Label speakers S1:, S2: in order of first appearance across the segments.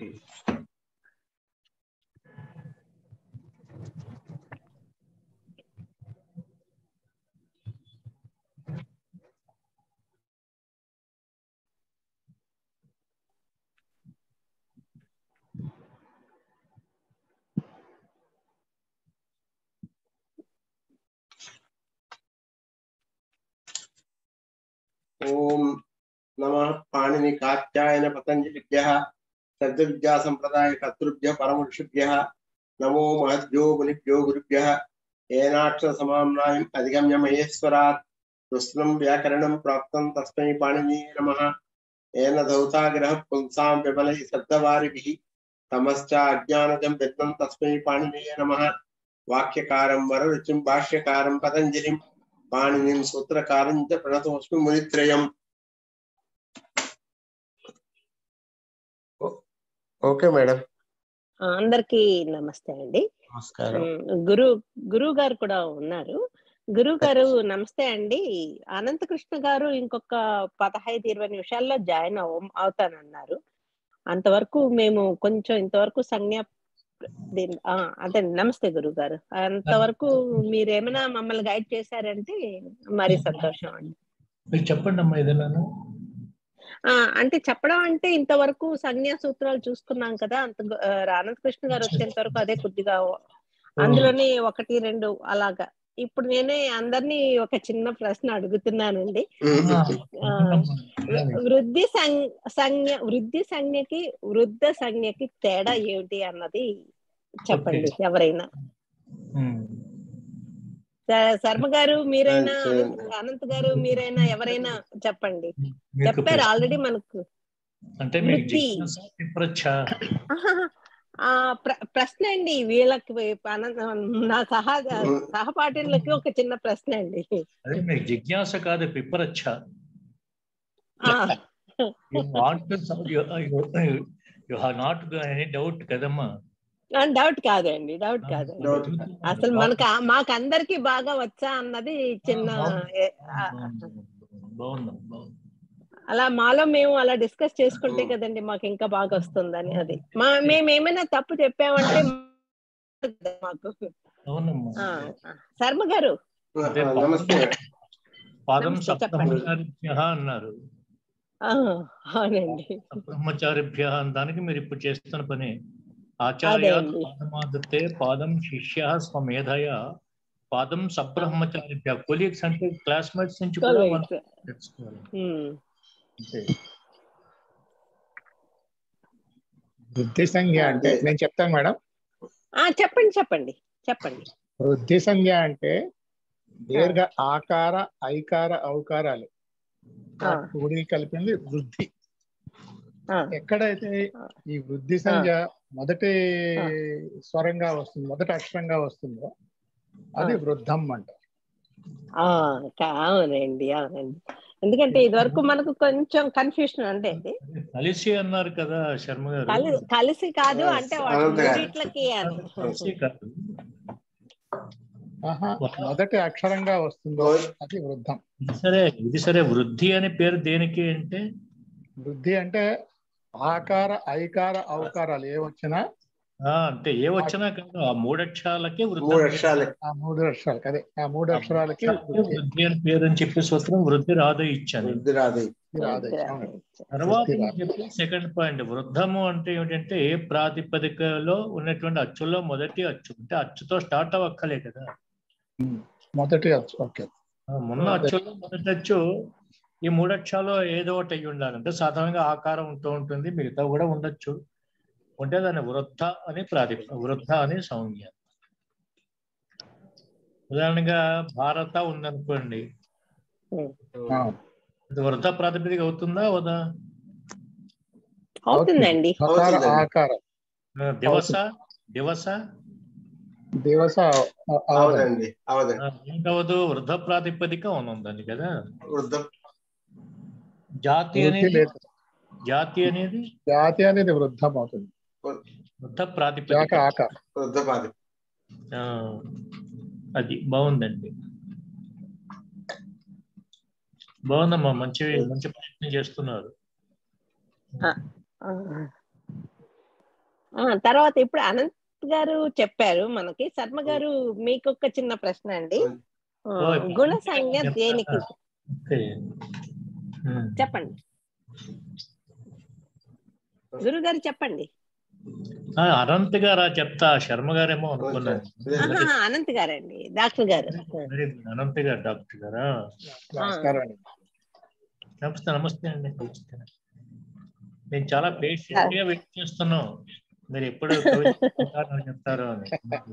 S1: Okay
S2: ఓం నమ పాణిని కాత్యాయన పతంజలిభ్య శబ్ద విద్యా సంప్రదాయ కర్తృభ్య పరమృషిభ్య నమో మహద్భ్యో మునిభ్యో గురుభ్య ఏనాక్షర సమామ్నాయం అధిగమ్య మహేశ్వరాత్ కృష్ణం వ్యాకరణం ప్రాప్తం తస్మై పాణిని నమ ఏన ధౌతాగ్రహ పుంసాం విమలై శబ్దవారిభిః తమశ్చ అజ్ఞానజం విద్వం తస్మై పాణినే నమ వాక్యకారం వరరుచిం భాష్యకారం పతంజలిం పాణినిం సూత్రకారం చ ప్రణతోస్మి మునిత్రయం ఓకే మేడం
S3: ఆ, అందరికీ నమస్తే అండి
S2: నమస్కారం
S3: ఉమ్, గురు గురువు గారు కూడా ఉన్నారు గురువు గారు నమస్తే అండి అనంతకృష్ణ గారు ఇంకొక పదహైదు ఇరవై నిమిషాల్లో జాయిన్ అవ అవుతానన్నారు అంతవరకు మేము కొంచెం ఇంతవరకు సంజ్ఞ దీని- ఆ, అదే నమస్తే గురువు గారు అంతవరకు మీరేమైనా మమ్మల్ని గైడ్ చేశారంటే మరీ సంతోషం అండి
S4: మీరు చెప్పండి అమ్మా ఏదైనా
S3: ఆ అంటే చెప్పడం అంటే ఇంతవరకు సంజ్ఞా సూత్రాలు చూసుకున్నాం కదా అంత గు- ఆ, అనంతకృష్ణ గారు వచ్చేంత వరకు అదే కొద్దిగా అందులోనే ఒకటి రెండు అలాగా ఇప్పుడు నేనే అందరినీ ఒక చిన్న ప్రశ్న అడుగుతున్నానండి ఆ, వృద్ధి సం- సంజ్ఞ వృద్ధి సంజ్ఞకి వృద్ధ సంజ్ఞకి తేడా ఏమిటి అన్నది చెప్పండి ఎవరైనా స- శర్మ గారు మీరైనా
S2: సరే.
S3: అనంత్- అనంత్ గారు మీరైనా ఎవరైనా చెప్పండి
S4: మీకు
S3: చెప్పారు
S4: ప్రశ్న-
S3: ఆల్రెడీ మనకు
S4: అంటే మీకు
S3: వృత్తి.
S4: జిజ్ఞాస విప్రచ్ఛ
S3: ఆహాహా. ఆ ప్ర- ప్రశ్న అండి వీళ్ళకి అనంత- నా సహా సహపాఠులకి ఒక చిన్న ప్రశ్న అండి
S4: అదే మీకు జిజ్ఞాస కాదు పిప్పరచ్ఛ
S3: ఆ,
S4: you want you have not any doubt కదమ్మా
S3: ఆ, డౌట్ కాదండి డౌట్ కాదు
S2: డౌట్
S3: అసలు మనకు మాకు అందరికి బాగా వచ్చా అన్నది చిన్న ఏ- ఆ,
S4: బాగుంది బాగుంది
S3: అలా మాలో మేము అలా డిస్కస్ చేసుకుంటే కదండి మాకు ఇంకా బాగా వస్తుందని అది మా మేము ఏమైనా తప్పు చెప్పామంటే మాకు
S4: అవునమ్మా
S3: ఆ, ఆ. శర్మ గారు
S4: అదే
S2: నమస్తే
S4: పాదం
S3: నమస్తే, చెప్పండి.
S4: సప్తమచారిభ్య అన్నారు
S3: ఆ, అవునండి
S4: సప్తమచారిభ్య దానికి మీరు ఇప్పుడు చేస్తున్న పని ఆచార్య
S3: అండి.
S4: పాదమాదతే పాదం శిష్య స్వమేధయ పాదం సబ్రహ్మచారిభ్య కొలీగ్స్ అంటే క్లాస్మేట్స్ నుంచి కూడా మనం
S3: Colleagues.
S4: తెలుసుకోవాలి
S3: ఉమ్.
S4: అంతే
S5: వృద్ధి సంజ్ఞ అంటే
S2: అదే.
S5: నేను చెప్తాను మేడం
S3: ఆ చెప్పండి చెప్పండి చెప్పండి
S5: వృద్ధి సంజ్ఞ అంటే దీర్ఘ ఆకార ఐకార ఔకారాలు
S3: ఆ.
S5: కూడి కలిపింది వృద్ధి
S3: ఆ,
S5: ఎక్కడైతే ఈ వృద్ధి సంజ్ఞ మొదటి
S3: ఆ.
S5: స్వరంగా వస్తుంది మొదటి అక్షరంగా వస్తుందో అది
S3: ఆ.
S5: వృద్ధం అంట
S3: ఆ, కా- అవునండి అవునండి ఎందుకంటే ఇది వరకు మనకు కొంచెం కన్ఫ్యూషన్ అంటే ఇది
S4: కలిసి అన్నారు కదా శర్మ గారు
S3: కలి కలిసి కాదు అంటే వాటి
S2: అనంతగా.
S3: మూడిట్లకి అని
S4: కలిసి కాదు
S5: ఆహా, మొదటి అక్షరంగా వస్తుందో అది వృద్ధం
S4: ఇది సరే ఇది సరే వృద్ధి అనే పేరు దేనికి అంటే
S5: వృద్ధి అంటే ఆకార ఐకార ఔకారాలు ఏ వచ్చినా
S4: ఆ అంటే ఏ వచ్చినా కాదు ఆ మూడక్షరాలకే వృద్ధి
S2: మూడు అక్షరాలు
S5: ఆ మూడు అక్షరాలకి అదే ఆ మూడు అక్షరాలకి వృద్ధి
S4: వృద్ధి అని పేరు అని చెప్పి సూత్రం వృద్ధి రాదు ఇచ్చాను
S2: వృద్ధి రాదు
S5: రాదు. అవును.
S4: తర్వాత
S5: వృద్ధి
S4: నేను చెప్పిన సెకండ్ పాయింట్ వృద్ధము అంటే ఏమిటంటే ఏ ప్రాతిపదికలో ఉన్నటువంటి అచ్చులో మొదటి అచ్చు అంటే అచ్చుతో స్టార్ట్ అవ్వక్కలే కదా
S5: మొదటి అచ్చు ఓకే
S4: ఆ, మొన్న అచ్చులో మొదటి అచ్చు ఈ మూడు అక్షరాలు ఏదో ఒకటి అయ్యి ఉండాలంటే సాధారణంగా ఆకారం ఉంటూ ఉంటుంది మిగతా కూడా ఉండొచ్చు ఉంటే దాన్ని వృద్ధ అని ప్రాతి వృద్ధ అని సంజ్ఞ ఉదాహరణగా భారత ఉందనుకోండి
S5: ఆ,
S4: అది వృద్ధ ప్రాతిపదిక అవుతుందా అవుదా
S3: అవుతుందండి
S5: సకార
S2: అవుతుందండి.
S5: ఆకారం
S4: ఆ, దివస దివస
S5: దివస అ- అవదండి.
S2: అవదండి అవదండి
S4: ఆ, ఏంటవదు వృద్ధ ప్రాతిపదిక ఉంది కదా
S2: వృద్ధ
S4: జాతి
S5: వృద్ధి
S4: అనేది
S5: లేదు
S4: జాతి అనేది
S5: జాతి అనేది వృద్ధం అవుతుంది
S4: వృద్ధ
S5: జాక
S4: ప్రాతిపదిక
S5: ఆకారం
S2: వృద్ధ పాది
S4: ఆ, అది బాగుందండి బాగుందమ్మా మంచి మంచి ప్రయత్నం చేస్తున్నారు
S3: ఆ, ఆ, తర్వాత ఇప్పుడు అనంత్ గారు చెప్పారు మనకి శర్మ గారు మీకు ఒక చిన్న ప్రశ్న అండి ఆ,
S4: ఓ, ఇప్పుడు
S3: గుణ
S4: అనంత్ గారు
S3: సంజ్ఞ
S4: చెప్తారా?
S3: దేనికి
S4: ఓకే ఉమ్.
S3: చెప్పండి గురుగారు చెప్పండి
S4: ఆ, అనంత్ గారా చెప్తా శర్మ గారేమో అనుకున్నాను
S3: ఆహా, అనంత్ గారండి డాక్టర్ గారు
S4: వెరీ గుడ్. అనంత్ గారు డాక్టర్ గారా
S5: నమస్కారం అండి
S4: నమస్తే నమస్తే అండి నమస్తే నేను చాలా పేషెంట్ గా వెయిట్ చేస్తున్నాం మీరు ఎప్పుడు కవిత చెప్తారో చెప్తారో అని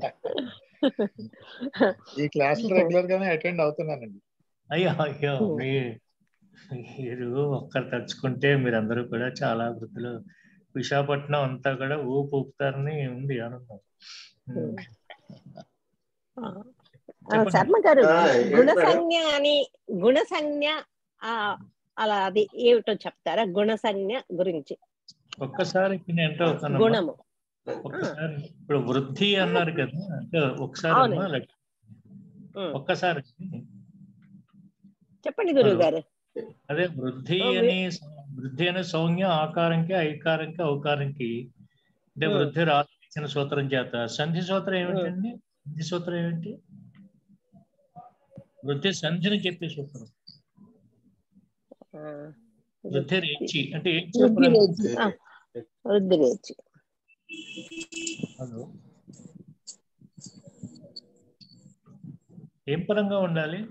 S5: ఈ క్లాస్ రెగ్యులర్ గానే అటెండ్ అవుతున్నానండి
S4: అయ్యో అయ్యో మీ మీరు ఒక్కరు తలుచుకుంటే మీరందరూ కూడా చాలా వృత్తులు విశాఖపట్నం అంతా కూడా ఊపు ఊపుతారని ఉంది ఆనందం ఉమ్.
S3: ఆ,
S4: చెప్పండి.
S3: శర్మ గారు
S2: ఆ, ఏంటి
S3: గుణ
S2: మేడం?
S3: సంజ్ఞ అని గుణ సంజ్ఞ ఆ, అలా అది ఏమిటో చెప్తారా గుణ సంజ్ఞ గురించి
S4: ఒక్కసారి నేను ఎంటర్ అవుతాను
S3: గుణము
S4: ఒక్కసారి ఇప్పుడు వృద్ధి అన్నారు కదా అంటే ఒకసారి
S3: అవునండి.
S4: అమ్మా, like
S3: ఉమ్,
S4: ఒక్కసారి
S3: చెప్పండి గురువు గారు
S4: అదే వృద్ధి
S3: ఓ,
S4: అని వృద్ధి అనే సౌమ్య ఆకారంకి ఐకారంకి ఔకారంకి అంటే
S3: ఉమ్.
S4: వృద్ధి రాసిన సూత్రం చేత సంధి సూత్రం ఏమిటండి సంధి సూత్రం ఏమిటి వృద్ధి సంధిని చెప్పే సూత్రం
S3: ఆ,
S4: వృద్ధి రేచి అంటే ఏం
S3: వృద్ధి
S4: చెప్పాలి
S3: రేచి ఆ, వృద్ధి రేచి
S4: హలో ఏం పరంగా ఉండాలి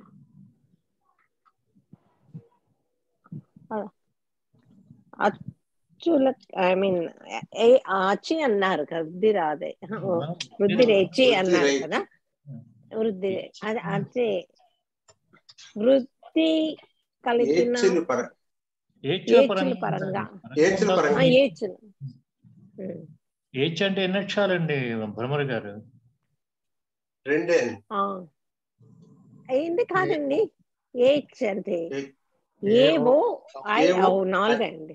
S3: అచ్చుల ఐ మీన్ ఆచి అన్నారు కదా వృద్ధి రాదే ఓ, వృద్ధి రేచి అన్నారు
S2: రేచి.
S3: కదా వృద్ధి అది అదే వృద్ధి కలిపిన
S2: ఏడ్చిలు పర
S4: ఏడ్చుల
S3: ఏడ్చుల
S4: పరంగా
S3: పరంగా.
S4: ఉండాలి.
S2: ఏడ్చుల పరంగా.
S3: ఆ, ఏచులు ఉమ్,
S4: ఏడ్చు అంటే ఎన్ని అక్షరాలండి భ్రమర్ గారు
S2: రెండే
S3: ఆ. ఏంది కాదండి ఏచ్ అంటే
S2: ఏ-
S3: ఏవో ఐ
S2: ఏవో,
S3: ఓ నాలుగండి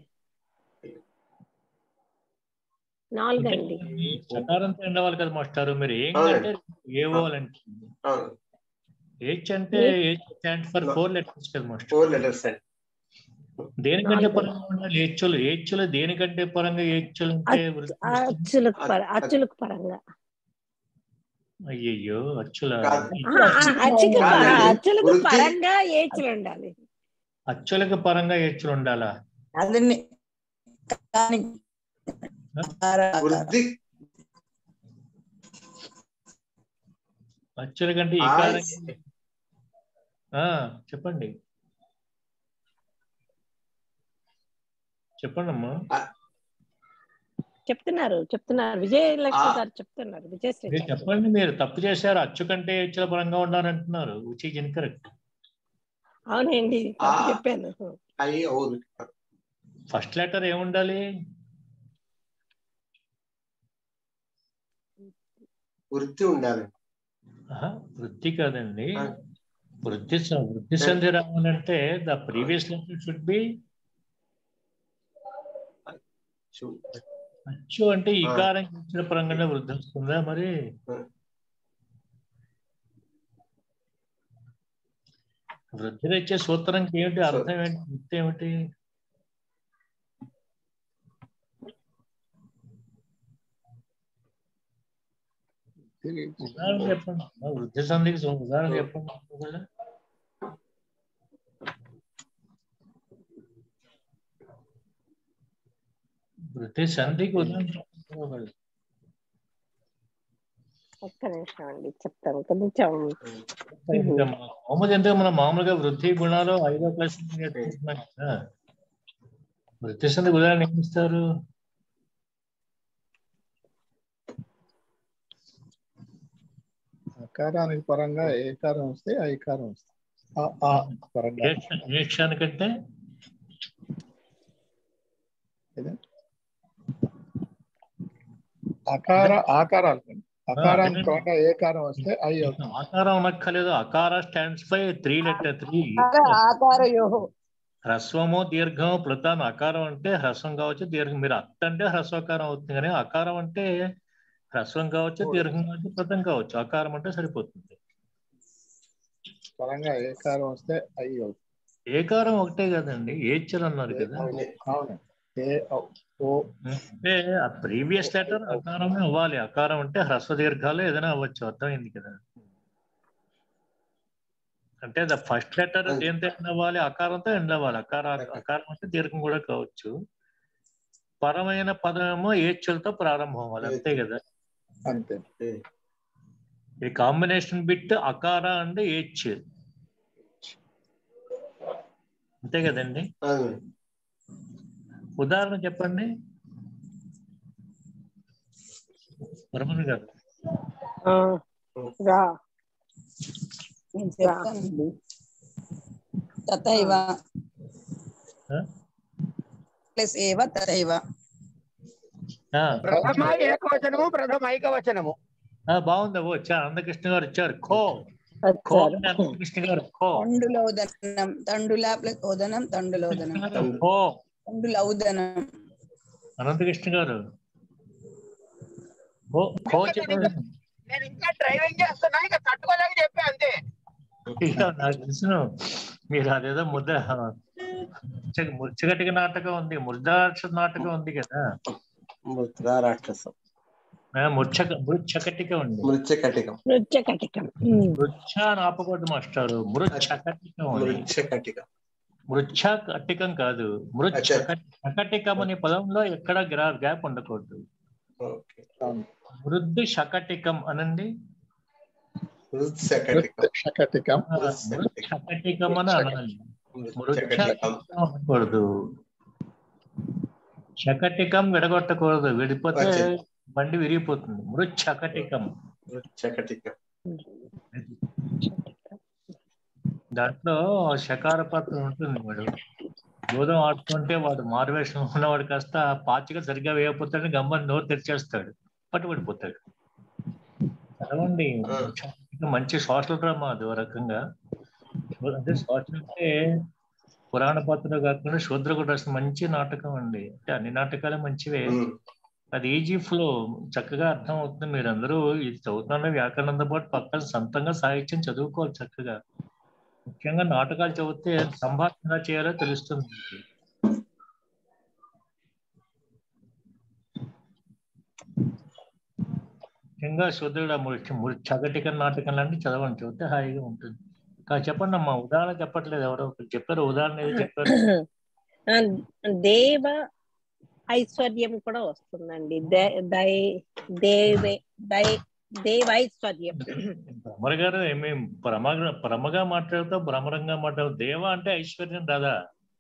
S3: నాలుగండి
S4: సకారంతో ఉండవాలి కదా మాస్టారు మీరు ఏం
S2: అవునండి.
S4: అంటే ఏవో అంటే
S2: అవును
S4: ఏచ్ అంటే ఏచ్ స్టాండ్ ఫర్ ఫోర్ లెటర్స్ కదా మాస్టర్
S2: ఫోర్ లెటర్స్ అండి
S4: దేనికంటే
S3: నాలుగు.
S4: పరంగా ఉండాలి ఏచ్చులు ఏచ్చులు దేనికంటే పరంగా ఏచ్చులు అంటే వృద్ధి వస్తుంది?
S3: అచ్చులకు పర అచ్చులకు పరంగా
S4: అయ్యయ్యో అచ్చుల
S2: కాదు.
S3: ఆహా, ఆ, అచ్చుకు ప-
S2: కాదండి.
S3: అచ్చులకు
S2: వృద్ధి-
S3: పరంగా ఏచులు ఉండాలి
S4: అచ్చులకు పరంగా ఏచ్చులు ఉండాలా
S1: అదని కానీ
S2: వృద్ధి
S4: అచ్చుల కంటే ఈ
S2: ఆ,
S4: కారం ఆ, చెప్పండి చెప్పండి అమ్మా
S3: చెప్తున్నారు చెప్తున్నారు విజయలక్ష్మి
S2: ఆ.
S3: గారు చెప్తున్నారు విజయశ్రీ
S4: మీరు
S3: గారు.
S4: చెప్పండి మీరు తప్పు చేశారు అచ్చు కంటే ఏచ్చుల పరంగా ఉండాలంటున్నారు విచ్ ఈజ్ ఇన్కరెక్ట్
S3: అవునండి తప్పు
S2: ఆ.
S3: చెప్పాను
S2: అయి అవును
S4: ఫస్ట్ లెటర్ ఏముండాలి
S2: వృద్ధి ఉండాలి
S4: ఆహా, వృద్ధి కాదండి
S2: ఆ.
S4: వృద్ధి స- వృద్ధి సంధి రావాలంటే the previous letter should be
S2: చూ-
S4: అచ్చు అంటే
S2: ఆ.
S4: ఇకారం ఇచ్చిన పరంగానే వృద్ధి వస్తుందా మరి
S2: ఆ.
S4: వృద్ధి వచ్చే సూత్రంకి ఏమిటి అర్థం ఏంటి వృద్ధి ఏమిటి ఉదాహరణ చెప్పండి ఆ, వృద్ధి సంధికి సు- ఉదాహరణ చెప్పండి ఒకవేళ. వృద్ధి సంధికి ఉదాహరణ చెప్పండి ఒకవేళ.
S3: ఒక్క నిమిషం అండి చెప్తాను కొంచెం
S4: ఇంకా మన మామూలు ఎందుకు మనం మామూలుగా వృద్ధి గుణాలు ఐదో క్లాస్ నుంచి నేర్చుకుంటున్నాం కదా వృద్ధి సంధికి ఉదాహరణ ఏమి ఇస్తారు
S5: అకారానికి పరంగా ఏకారం వస్తే ఐకారం వస్తుంది ఆ, ఆ పరంగా
S4: ఏ క్ష- ఏ క్షణానికంటే
S5: అకార ఆకారాలు అకారానికి
S4: అదే.
S5: పరంగా ఏకారం వస్తే ఐ అవుతుంది
S4: ఆకారం అనక్కర్లేదు అకార stands by three letter three
S1: ఆకారయో
S4: హ్రస్వము దీర్ఘము ప్లుతాన్ అకారం అంటే హ్రస్వం కావచ్చు దీర్ఘం మీరు అత్త అంటే హ్రస్వకారం అవుతుంది కానీ అకారం అంటే హ్రస్వం కావచ్చు దీర్ఘం కావచ్చు ప్లుతం కావచ్చు అకారం అంటే సరిపోతుంది
S5: పరంగా ఏకారం వస్తే ఐ అవుతుంది
S4: ఏకారం ఒకటే కదండి ఏచ్చలు అన్నారు కదా
S5: అవును ఏ ఔ. ఓ
S4: అంటే ఆ ప్రీవియస్ లెటర్ అకారమే అవ్వాలి అకారం అంటే హ్రస్వ దీర్ఘాలు ఏదైనా అవ్వచ్చు అర్థమైంది కదా అంటే ద ఫస్ట్ లెటర్ దేంతో ఎండ్ అవ్వాలి అకారంతో ఎండ్ అవ్వాలి అకార అకారం అంటే దీర్ఘం కూడా కావచ్చు పరమైన పదమేమో ఏడ్చులతో ప్రారంభం అవ్వాలి అంతే కదా
S5: అంతే
S4: ఈ కాంబినేషన్ బిట్ అకార అంటే ఏచ్ అంతే కదండి
S2: అవును
S4: ఉదాహరణ చెప్పండి పరమన్ గారు
S3: ఆ, రా
S1: నేను చెప్తానండి తథైవ
S4: ఆ?
S1: ప్లస్ ఏవ తథైవ
S4: ఆ,
S6: ప్రథమ ఏకవచనము ప్రథమ ఐకవచనము
S4: ఆ, బాగుంది ఓ వచ్చా అనంతకృష్ణ గారు వచ్చారు ఖో ఖో
S3: వచ్చారు
S4: అంటే అనంతకృష్ణ గారు ఖో
S1: తండులోదనం తండుల ప్లస్ ఓదనం తండులోదనం
S4: ఖో
S1: తండులౌదనం
S4: అనంతకృష్ణ గారు ఖో ఖో చెప్పండి
S6: నేను ఇంకా డ్రైవింగ్ చేస్తున్నా ఇంకా తట్టుకోలేక చెప్పా అంతే
S4: ఇక నాకు తెలుసును మీరు అదేదో ముద్ద ముచ్చ- ముచ్చగటిక నాటకం ఉంది ముద్దాక్ష నాటకం ఉంది కదా
S2: మృత్రా రాక్షసం
S4: ఆ, ముచ్చక మృచ్చకటిక ఉంది
S2: మృత్యకటికం
S3: నృత్య కటికం ఉమ్.
S4: మృచ్ఛ అని ఆపకూడదు మాస్టారు మృచ్చకటికం అని
S2: మృత్యకటికం
S4: మృచ్ఛ కటికం కాదు మృచ్చకటికం అనే పదంలో ఎక్కడ గ్రా గ్యాప్ ఉండకూడదు
S2: ఓకే
S4: వృద్ధి శకటికం అనండి
S2: మృత్యకటికం
S5: శకటికం
S4: ఆ, మృచ్చకటికం అని అనాలి
S2: మృత్యకటికం
S4: అనకూడదు శకటికం విడగొట్టకూడదు విడిపోతే
S2: వచ్చింది.
S4: బండి విరిగిపోతుంది మృచ్చకటికం
S2: మృత్యకటికం
S4: దాంట్లో శకార పాత్ర ఉంటుంది వాడు దూరం ఆడుతుంటే వాడు మారువేషం ఉన్నవాడు కాస్త పాచిక సరిగ్గా వేయకపోతాడని గమ్మని నోరు తెరిచేస్తాడు పట్టుబడిపోతాడు చదవండి మృచ్చకటికం మంచి సోషల్ డ్రామా అది ఓ రకంగా అంటే సోషల్ అంటే పురాణ పాత్ర కాకుండా శూద్రకుడు రాసిన మంచి నాటకం అండి అంటే అన్ని నాటకాలు మంచివే
S2: ఉమ్.
S4: అది ఈజీ ఫ్లో చక్కగా అర్థం అవుతుంది మీరు అందరూ ఇది చదువుతున్న వ్యాకరణంతో పాటు పక్కన సొంతంగా సాహిత్యం చదువుకోవాలి చక్కగా ముఖ్యంగా నాటకాలు చదివితే సంభాషణ ఎలా చేయాలో తెలుస్తుంది మీకు. ముఖ్యంగా శుద్ధుడు చగటిక నాటకం లాంటి చదవండి చదివితే హాయిగా ఉంటుంది కానీ చెప్పండి అమ్మా ఉదాహరణ చెప్పట్లేదు ఎవరో ఒకరు చెప్పారు ఉదాహరణ ఏదో చెప్పారు
S3: ఆ, దేవ ఐశ్వర్యం కూడా వస్తుందండి దే- దై- దేవే దై దేవైశ్వర్యం
S4: భ్రమర గారు ఏమి భ్రమ భ్రమగా మాట్లాడుతూ భ్రమరంగా మాట్లాడు దేవ అంటే ఐశ్వర్యం రాదా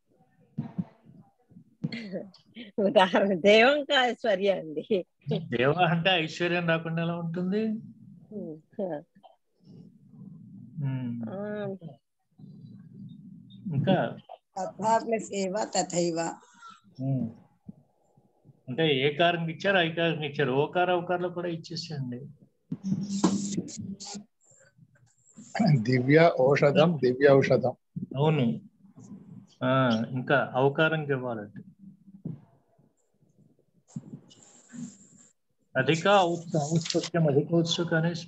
S3: ఉదాహరణ దేవంక ఐశ్వర్యం అండి
S4: దేవ అంటే ఐశ్వర్యం రాకుండా ఎలా ఉంటుంది ఉమ్,
S3: ఆ,
S4: ఇంకా
S1: తథా ప్లస్ ఏవ తథైవ
S4: ఉమ్, అంటే ఏ కారం ఇచ్చారు ఐకారం ఇచ్చారు ఓకార ఓకారలో కూడా ఇచ్చేసండి
S5: దివ్య ఔషధం దివ్య ఔషధం
S4: అవును ఆ ఇంకా అవకారం ఇవ్వాలండి అధిక ఔత్స- ఔత్పత్యం అధిక ఉత్సుక అనేసి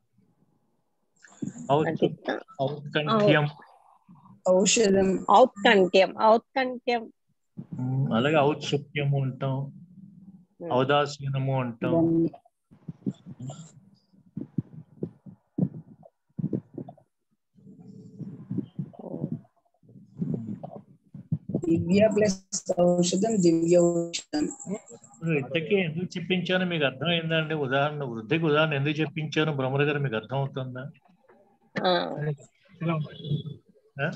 S4: ఔత్సు-
S3: అధిక
S4: ఔత్కంఠ్యం
S1: ఔషధం
S3: ఔత్కంఠ్యం ఔత్కంఠ్యం
S4: ఉమ్, అలాగే ఔత్సుక్యము అంటాం ఔదాసీనము అంటాం
S1: దివ్య ప్లస్ ఔషధం దివ్య ఔషధం
S4: ఇప్పుడు ఇంతకీ ఎందుకు చెప్పించాను మీకు అర్థమైందండి ఉదాహరణ వృద్ధికి ఉదాహరణ ఎందుకు చెప్పించాను భ్రమర గారు మీకు అర్థం అవుతుందా
S3: ఆ,
S4: ఆ?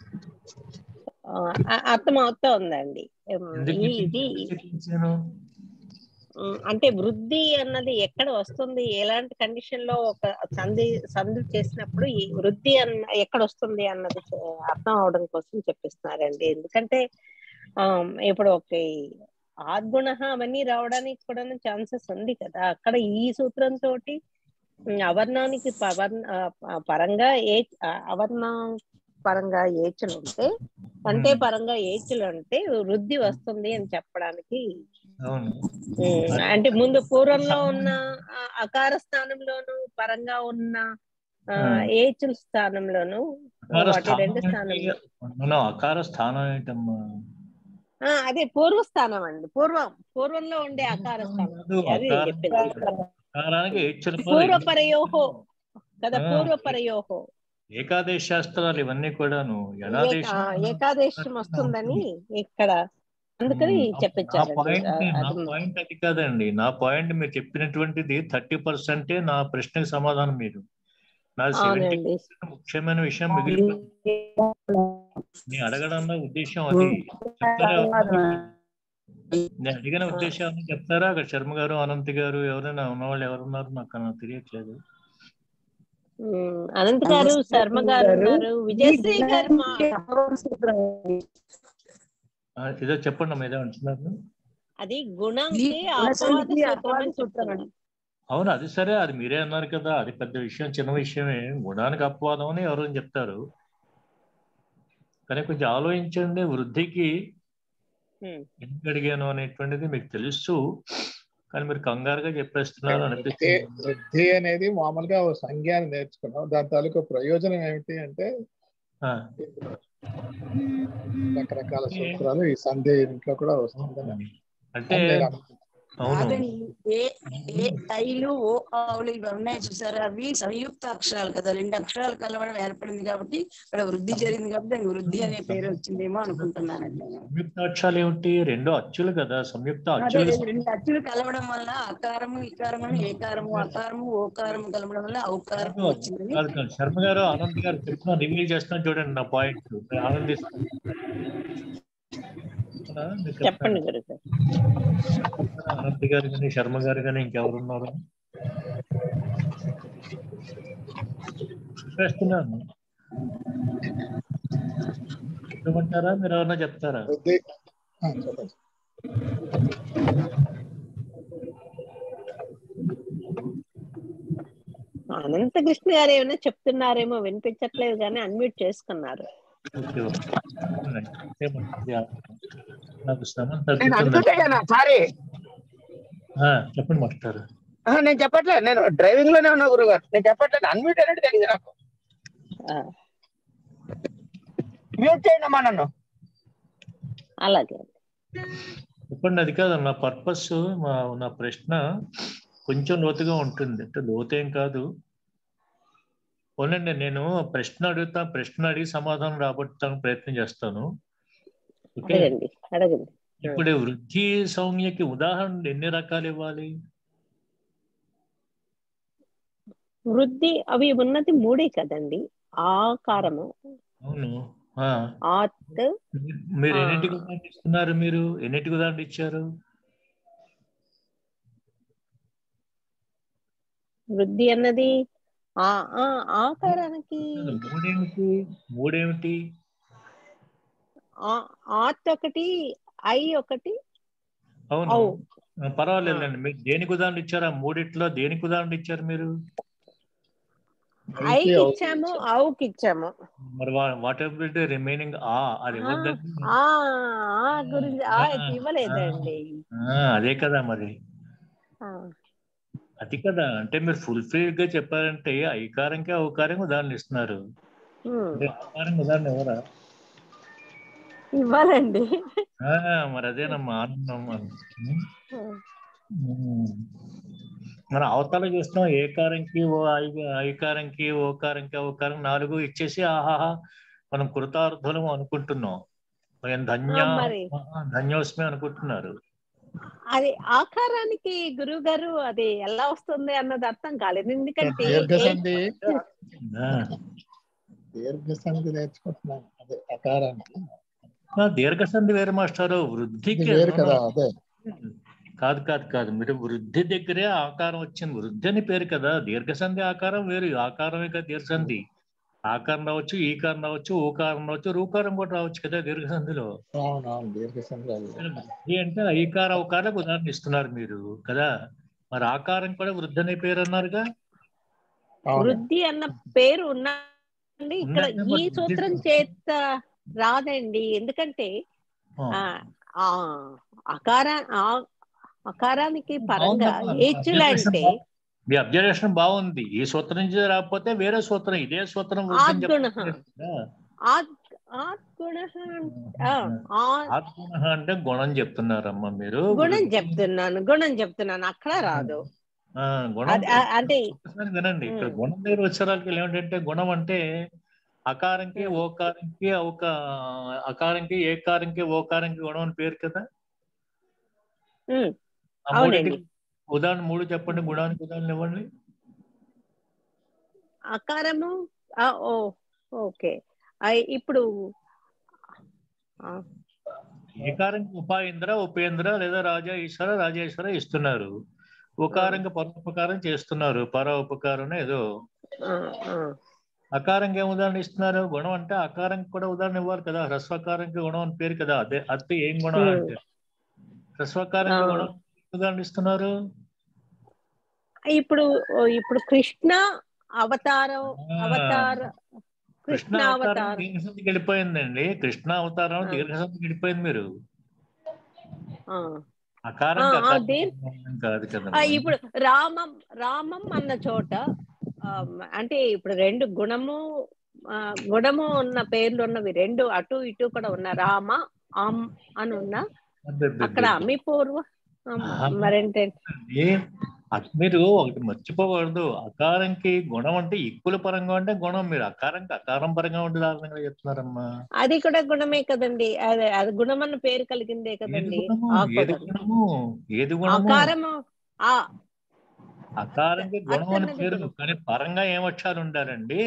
S3: ఆ, అర్థం అవుతా ఉందండి ఉమ్,
S4: ఎందుకు
S3: ఈ- ఇది
S4: చెప్పించాను? చెప్పించాను
S3: ఉమ్, అంటే వృద్ధి అన్నది ఎక్కడ వస్తుంది ఎలాంటి కండిషన్ లో ఒక సంధి సంధి చేసినప్పుడు ఈ వృద్ధి అన్న ఎక్కడ వస్తుంది అన్నది చ- అర్థం అవడం కోసం చెప్పిస్తున్నారండి ఎందుకంటే ఆ ఇప్పుడు ఒక ఆద్గుణ అవన్నీ రావడానికి కూడా ఛాన్సెస్ ఉంది కదా అక్కడ ఈ సూత్రం తోటి ఉమ్, అవర్ణానికి పవర్ ఆ, ప- పరంగా ఏ ఆ, అవర్ణ పరంగా ఏచులు ఉంటే అంటే
S4: ఉమ్.
S3: పరంగా ఏచులు అంటే వృద్ధి వస్తుంది అని చెప్పడానికి
S4: అవును
S3: ఉమ్, అంటే ముందు పూర్వంలో ఉన్న ఆ, అకార స్థానంలోను పరంగా ఉన్న ఆ,
S4: Hmm.
S3: ఏచుల స్థానంలోను
S4: అకార
S3: వాటి రెండు
S4: స్థానం
S3: స్థానంలో
S4: ఏంటి? మనం అకార స్థానం ఏంటమ్మా
S3: ఆ, అదే పూర్వస్థానం అండి పూర్వం పూర్వంలో ఉండే అకార స్థానం
S4: కాదు,
S3: అది
S4: అకారం
S3: చెప్పింది
S4: అకారానికి హెచ్చరిక
S3: పూర్వపరయోహో కదా
S4: ఆ.
S3: పూర్వపరయోహో
S4: ఏకాదశ శాస్త్రాలు ఇవన్నీ కూడాను
S3: ఏక-
S4: యథాదేశం
S3: ఆ, ఏకాదశం వస్తుందని ఇక్కడ అందుకని
S4: నా
S3: చెప్పిచ్చారండి
S4: పాయింట్
S3: ఆ,
S4: నా
S3: అది
S4: పాయింట్ అది కాదండి నా పాయింట్ మీరు చెప్పినటువంటిది థర్టీ పర్సెంటే నా ప్రశ్నకు సమాధానం మీరు నా సెవెంటీ
S3: అవునండి
S4: ముఖ్యమైన విషయం మిగిలి నేను అడగడంలో ఉద్దేశం అది చెప్తారా నేను అడిగిన ఉద్దేశం అని చెప్తారా అక్కడ శర్మ గారు అనంత్ గారు ఎవరైనా ఉన్నవాళ్ళు ఎవరున్నారు నాకు నాకు తెలియట్లేదు
S3: ఉమ్, అనంత్ గారు శర్మ గారు ఉన్నారు విజయశ్రీ గారు మా
S4: ఆ, ఏదో చెప్పండి అమ్మా, ఏదో అంటున్నారు
S3: అది గుణంకి
S1: ఇది
S3: అపవాద
S1: గుణశక్తికి
S3: సూత్రం
S1: అపవాద
S3: అని
S1: సూత్రం
S3: చెప్తున్నారు.
S4: అవును అది సరే అది మీరే అన్నారు కదా అది పెద్ద విషయం చిన్న విషయమే గుణానికి అపవాదం అని ఎవరైనా చెప్తారు కానీ కొంచెం ఆలోచించండి వృద్ధికి
S3: ఉమ్,
S4: ఎందుకు అడిగాను అనేటువంటిది మీకు తెలుసు కానీ మీరు కంగారుగా చెప్పేస్తున్నారు
S5: వృద్ధి
S4: అనిపిస్తుంది
S5: వృద్ధి అనేది మామూలుగా ఓ సంజ్ఞాన్ని నేర్చుకున్నాం దాని తాలూకు ప్రయోజనం ఏమిటి అంటే
S4: ఆ,
S5: రకరకాల సూత్రాలు ఈ సంధి ఇంట్లో కూడా వస్తుందని
S4: అంటే
S5: నేను అనుకుంటున్నాను.
S4: అవును
S1: కాదండి ఏ ఏ ఐలు ఓ ఆవులు ఇవి ఉన్నాయి చూసారా అవి సంయుక్త అక్షరాలు కదా రెండు అక్షరాలు కలవడం ఏర్పడింది కాబట్టి ఇక్కడ వృద్ధి జరిగింది కాబట్టి దానికి వృద్ధి అనే పేరు వచ్చిందేమో అనుకుంటున్నానండి నేను.
S4: సంయుక్త అక్షరాలు ఏమిటి రెండు అచ్చులు కదా సంయుక్త
S1: అదే
S4: అచ్చులు
S1: లేదు, రెండు అచ్చులు కలవడం వల్ల అకారము ఇకారము ఏకారము అకారము ఓకారము కలవడం వల్ల ఔకారం వచ్చిందని
S4: కాదు కాదు. శర్మ గారు ఆనంద్ గారు చెప్తున్నా రివీల్ చేస్తున్నా చూడండి నా పాయింట్ ఆనందిస్తాను చెప్తున్నా, మీరు
S3: చెప్పండి
S4: చెప్తారా?
S3: గురుగారు
S4: అనంత్ గారు కానీ శర్మ గారు కానీ ఇంకెవరున్నారు చెప్పేస్తున్నాను చెప్పమంటారా మీరు ఎవరన్నా చెప్తారా
S5: వృద్ధి ఆ, చెప్పండి
S3: అనంత కృష్ణ గారు ఏమైనా చెప్తున్నారేమో వినిపించట్లేదు కానీ అన్మ్యూట్ చేసుకున్నారు
S4: ఓకే, ఓకే. ఏమంటుంది? నాకు శ్రమ
S6: నేను
S4: తగ్గుతుంది
S6: అనుకుంటా సారీ
S4: ఆ, చెప్పండి మాస్టర్
S6: నేను చెప్పట్లేదు నేను డ్రైవింగ్ లోనే ఉన్నా గురుగారు నేను చెప్పట్లేదు అన్మ్యూట్ అనేది తెలియదు నాకు
S3: ఆ,
S6: మ్యూట్ చేయండి అమ్మా నన్ను
S3: అలాగే
S4: చెప్పండి అది కాదు నా పర్పస్ మా నా ప్రశ్న కొంచెం లోతుగా ఉంటుంది అంటే లోతేం కాదు పోనండి నేను ప్రశ్న అడుగుతా ప్రశ్న అడిగి సమాధానం రాబట్టడానికి ప్రయత్నం చేస్తాను ఓకే
S3: అడగండి అడగండి
S4: ఇప్పుడు వృద్ధి సౌమ్యకి ఉదాహరణ ఎన్ని రకాలు ఇవ్వాలి
S3: వృద్ధి అవి ఉన్నది మూడే కదండి ఆకారము
S4: అవును ఆ.
S3: ఆత్
S4: మీరు
S3: ఆ.
S4: ఎన్నిటికి ఉదాహరణ ఇస్తున్నారు మీరు ఎన్నిటికి ఉదాహరణ ఇచ్చారు
S3: వృద్ధి అన్నది ఆ ఆ ఆకారానికి
S4: మూడేమిటి మూడేమిటి
S3: ఆ- ఆత్ ఒకటి ఐ ఒకటి
S4: అవును
S3: ఔ.
S4: ఆ, పర్వాలేదండి మీరు దేనికి ఉదాహరణ ఇచ్చారు ఆ మూడిట్లో దేనికి ఉదాహరణ ఇచ్చారు మీరు
S3: ఐకి ఇచ్చాము ఔకి ఇచ్చాము
S4: మరి వాట్ ఎవర్ రిమైనింగ్ ఆ అది
S3: ఆ,
S4: ఇవ్వద్దండి
S3: ఆ ఆ గురించి ఆ ఇవ్వలేదండి
S4: ఆ, అదే కదా మరి
S3: ఆ,
S4: అది కదా అంటే మీరు ఫుల్ ఫిల్ గా చెప్పారంటే ఐకారంకి ఔకారం ఉదాహరణ ఇస్తున్నారు
S3: ఉమ్,
S4: అంటే ఆకారం ఉదాహరణ ఎవరా
S3: ఇవ్వాలండి
S4: ఆ, మరి అదేనమ్మా ఆనందం అని. ఉమ్. మన అవతల చూస్తున్నాం ఏకారంకి ఓ ఐ- ఐకారంకి ఓకారంకి ఓకారం నాలుగు ఇచ్చేసి ఆహాహా మనం కృతార్థులం అనుకుంటున్నాం మేము ధన్య
S3: ఆ, మరి.
S4: ధన్యోస్మి అనుకుంటున్నారు
S3: అది ఆకారానికి గురువు గారు అది ఎలా వస్తుంది అన్నది అర్థం కాలేదు ఎందుకంటే
S5: దీర్ఘ సంధి
S4: ఆ,
S5: దీర్ఘ సంధి నేర్చుకుంటున్నాను అదే అకారానికి
S4: ఆ, దీర్ఘసంధి వేరు మాస్టారు
S5: ఇది
S4: వృద్ధికి
S5: వేరు కదా అదే
S4: కాదు కాదు కాదు మీరు వృద్ధి దగ్గరే ఆకారం వచ్చింది వృద్ధి అని పేరు కదా దీర్ఘసంధి ఆకారం వేరు ఆకారమే కదా దీర్ఘసంధి ఆకారం రావచ్చు ఈకారం రావచ్చు ఊకారం రావచ్చు రూకారం కూడా రావచ్చు కదా దీర్ఘసంధిలో
S5: అవునవును దీర్ఘ సంధి అది
S4: వృద్ధి అంటే ఐకార అవకారాలకు ఉదాహరణ ఇస్తున్నారు మీరు కదా మరి ఆకారం కూడా వృద్ధి అనే పేరు అన్నారుగా
S5: అవును
S3: వృద్ధి అన్న పేరు ఉన్నది ఇక్కడ
S4: ఉన్నది,
S3: ఈ
S4: మరి
S3: సూత్రం
S4: వృద్ధి-
S3: చేత రాదండి ఎందుకంటే
S4: ఆ,
S3: ఆ ఆ అకార ఆ- అకారానికి పరంగా
S4: అవునమ్మా.
S3: హేచులు అంటే
S4: మీ అబ్జర్వేషన్ బాగుంది ఈ సూత్రం నుంచి రాకపోతే వేరే సూత్రం ఇదే సూత్రం వృద్ధి అని
S3: ఆద్గుణ.
S4: చెప్పట్లేదు కదా.
S3: ఆద్ ఆత్గుణ ఆ, ఆ-
S4: ఆత్మన అంటే గుణం చెప్తున్నారమ్మా మీరు
S3: గుణం చెప్తున్నాను గుణం చెప్తున్నాను అక్కడ రాదు
S4: ఆ, గుణం
S3: అది- ఆ- అంటే
S4: ఒక్కసారి వినండి ఇక్కడ
S3: ఉమ్.
S4: గుణం దగ్గర వచ్చేసరికి ఏమిటంటే గుణం అంటే అకారంకి
S3: ఉమ్.
S4: ఓకారంకి ఒక అకారంకి ఏకారంకి ఓకారంకి గుణం అని పేరు కదా
S3: ఉమ్,
S4: ఆ
S3: అవునండి.
S4: మూడింటికి ఉదాహరణ మూడు చెప్పండి గుణానికి ఉదాహరణ ఇవ్వండి
S3: అకారము ఆ, ఓ ఓకే ఐ- ఇప్పుడు ఆ,
S4: ఏకారంకి ఉపాయింద్ర ఉపేంద్ర లేదా రాజా ఈశ్వర రాజేశ్వర ఇస్తున్నారు ఉకారంగా పరోపకారం చేస్తున్నారు పర ఉపకారం ఏదో
S3: ఆ, ఆ.
S4: అకారంకి ఏం ఉదాహరణ ఇస్తున్నారు గుణం అంటే అకారంకి కూడా ఉదాహరణ ఇవ్వాలి కదా హ్రస్వకారంకి గుణం అని పేరు కదా అదే అతి ఏం గుణం
S3: Hmm.
S4: అంటే హ్రస్వకారంకి
S3: ఆ.
S4: గుణం ఉదాహరణ ఇస్తున్నారు
S3: ఇప్పుడు ఓ, ఇప్పుడు కృష్ణ అవతారం
S4: ఆ.
S3: అవతార
S4: కృష్ణ
S3: కృష్ణ
S4: అవతారం
S3: అవతారం
S4: దీర్ఘసంధికి వెళ్ళిపోయిందండి కృష్ణ అవతారం
S3: ఆ.
S4: దీర్ఘసంధికి వెళ్ళిపోయింది మీరు
S3: ఆ.
S4: అకారంకి
S3: ఆ, ఆ,
S4: అకారం
S3: దీర్-
S4: కాదు కదా
S3: ఆ, ఇప్పుడు రామం రామం అన్న చోట ఆ, అంటే ఇప్పుడు రెండు గుణము ఆ, గుణము ఉన్న పేర్లు ఉన్నవి రెండు అటు ఇటు కూడా ఉన్న రామ ఆమ్ అని ఉన్న అక్కడ అమ్మి పూర్వ ఆ,
S4: ఆహా.
S3: మరేంటే
S4: ఏ అక్- మీరు ఒకటి మర్చిపోకూడదు అకారంకి గుణం అంటే ఇక్కుల పరంగా అంటే గుణం మీరు అకారంకి అకారం పరంగా ఉంటే దారుణంగా చెప్తున్నారమ్మా
S3: అది కూడా గుణమే కదండి అదే అది గుణం అన్న పేరు కలిగిందే
S4: ఏది
S3: కదండి
S4: గుణము
S3: ఆ
S4: ఏది
S3: కూడా.
S4: గుణము ఏది గుణము
S3: ఆకారము ఆ
S4: అకారంకి గుణం అని
S3: అచ్చన్నది
S4: పేరు
S3: గుణం.
S4: కానీ పరంగా ఏం వచ్చారు ఉండారండి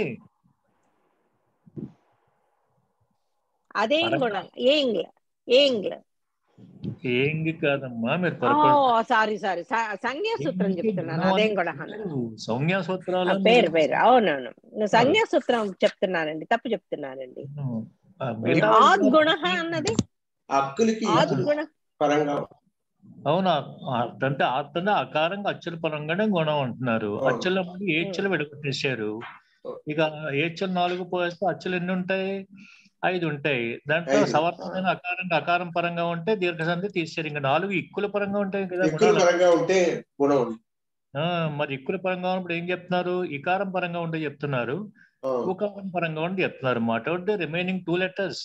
S3: అదేం
S4: పరంగా.
S3: గుణం ఏంగ్ల ఏంగ్ల
S4: ఏంగి కాదమ్మా మీరు
S3: ఓ
S4: పొరపాటు
S3: సారీ సారీ సంజ్ఞా సూత్రం
S4: ఏంగి
S3: చెప్తున్నాను
S4: గుణం
S3: అదేం
S4: అని
S3: కూడా
S4: పేరు. సంజ్ఞా
S3: ఆ,
S4: సూత్రాలు
S3: పేరు పేరు అవునవును నేను సంజ్ఞా సూత్రం చెప్తున్నానండి తప్పు చెప్తున్నానండి
S4: మిగతా
S3: ఆద్గుణ అన్నది
S2: హక్కులకి
S3: ఆద్గుణ
S2: పరంగా
S4: అవునా ఆర్ట్ అంటే ఆర్ట్ అంటే అకారంగా అచ్చుల పరంగానే గుణం అంటున్నారు
S2: అవును.
S4: అచ్చుల ముందు ఏచ్చులు విడగొట్టేశారు ఇక ఏచ్చులు నాలుగు పోస్తే అచ్చులు ఎన్ని ఉంటాయి ఐదు ఉంటాయి దాంట్లో
S2: ఐదు.
S4: సవర్తమైన అకారంగా అకారం పరంగా ఉంటే దీర్ఘసంధి తీసేరు ఇంకా నాలుగు ఇక్కుల పరంగా ఉంటాయి కదా
S2: ఎక్కువ
S4: గుణాలు
S2: పరంగా ఉంటే గుణం ఉంది
S4: ఆ, మరి ఇక్కుల పరంగా ఉన్నప్పుడు ఏం చెప్తున్నారు ఇకారం పరంగా ఉంటే చెప్తున్నారు
S2: ఆ,
S4: ఉకారం పరంగా ఉంటే చెప్తున్నారు మాట రిమైనింగ్ టూ లెటర్స్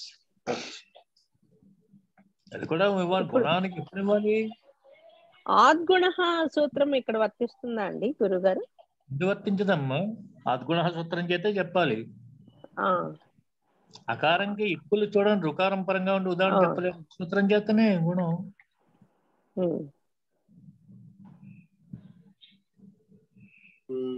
S4: అది కూడా ఇవ్వాలి గుణానికి ఎప్పుడు ఇవ్వాలి
S3: ఆద్గుణ సూత్రం ఇక్కడ వర్తిస్తుందా అండి గురుగారు
S4: ఇది వర్తించదమ్మా ఆద్గుణ సూత్రం చేతే చెప్పాలి
S3: ఆ
S4: అకారంకి ఇక్కులు చూడండి రుకారం పరంగా ఉండి ఉదాహరణ
S3: ఆ.
S4: చెప్పలేదు సూత్రం చేతనే గుణం
S3: ఉమ్.
S2: ఉమ్.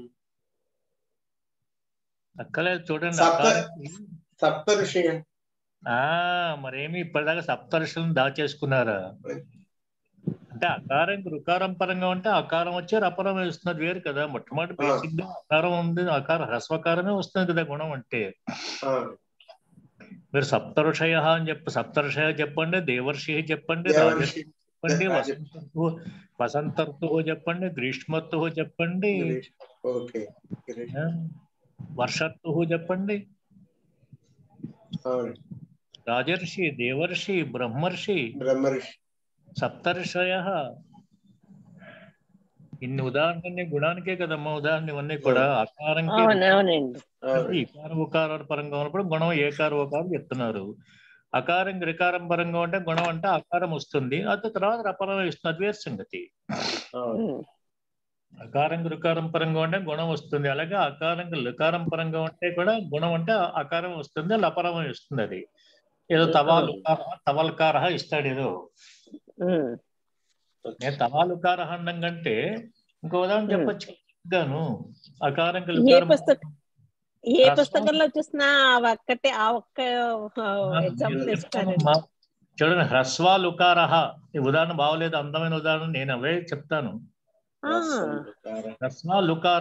S4: అక్కలేదు చూడండి
S2: సప్త-
S4: అకారంకి
S2: సప్త ఋషి
S4: ఆ మరేమి ఇప్పటిదాకా సప్తరుషులను దాచేసుకున్నారా అంటే అకారం రుకారం పరంగా ఉంటే అకారం వచ్చి రపరం వేస్తున్నది వేరు కదా మొట్టమొదటి బేసిక్ గా అకారం ఉంది అకారం హ్రస్వకారమే వస్తుంది కదా గుణం అంటే
S2: ఆ,
S4: మీరు సప్తఋషయ అని చెప్పి సప్తఋషయ చెప్పండి దేవర్షి చెప్పండి రాజర్షి
S2: దేవర్షి
S4: చెప్పండి
S2: రాజ-
S4: వసంత వసంత ఋతువు చెప్పండి గ్రీష్మ ఋతువు చెప్పండి
S2: గిరీష్. ఓకే గిరీష్.
S4: ఆ, వర్ష ఋతువు చెప్పండి
S2: అవును.
S4: రాజర్షి దేవర్షి బ్రహ్మర్షి
S2: బ్రహ్మర్షి
S4: సప్తర్షయ ఇన్ని ఉదాహరణని గుణానికే కదమ్మా ఉదాహరణ ఇవన్నీ కూడా అకారంకి
S3: అవును అవునండి
S2: అవును.
S4: ఇకార ఉకార పరంగా ఉన్నప్పుడు గుణం ఏకార ఉకారం చెప్తున్నారు అకారం రికారం పరంగా ఉంటే గుణం అంటే అకారం వస్తుంది ఆ తర్వాత రపరం ఇస్తుంది అది వేరు సంగతి
S2: అవును.
S3: ఉమ్.
S4: అకారం రుకారం పరంగా ఉంటే గుణం వస్తుంది అలాగే అకారం లుకారం పరంగా ఉంటే కూడా గుణం అంటే అకారం వస్తుంది లపరం ఇస్తుంది అది ఏదో తవాలు తవల్కార ఇస్తాడు ఏదో
S3: ఉమ్.
S4: నేను తవాలుకార అన్నం కంటే ఇంకో ఉదాహరణ చెప్పొచ్చు గాను అకారం
S3: ఏ పుస్తకం ఏ
S4: రాష్ట్రం-
S3: పుస్తకంలో చూసినా ఆ ఒక్కటే ఆ ఒక్క ఎగ్జాంపుల్ ఇస్తారండి
S4: చూడండి హ్రస్వాలుకార ఈ ఉదాహరణ బాగోలేదు అందమైన ఉదాహరణ నేను అవే చెప్తాను
S3: ఆ,
S4: హ్రస్వాలుకార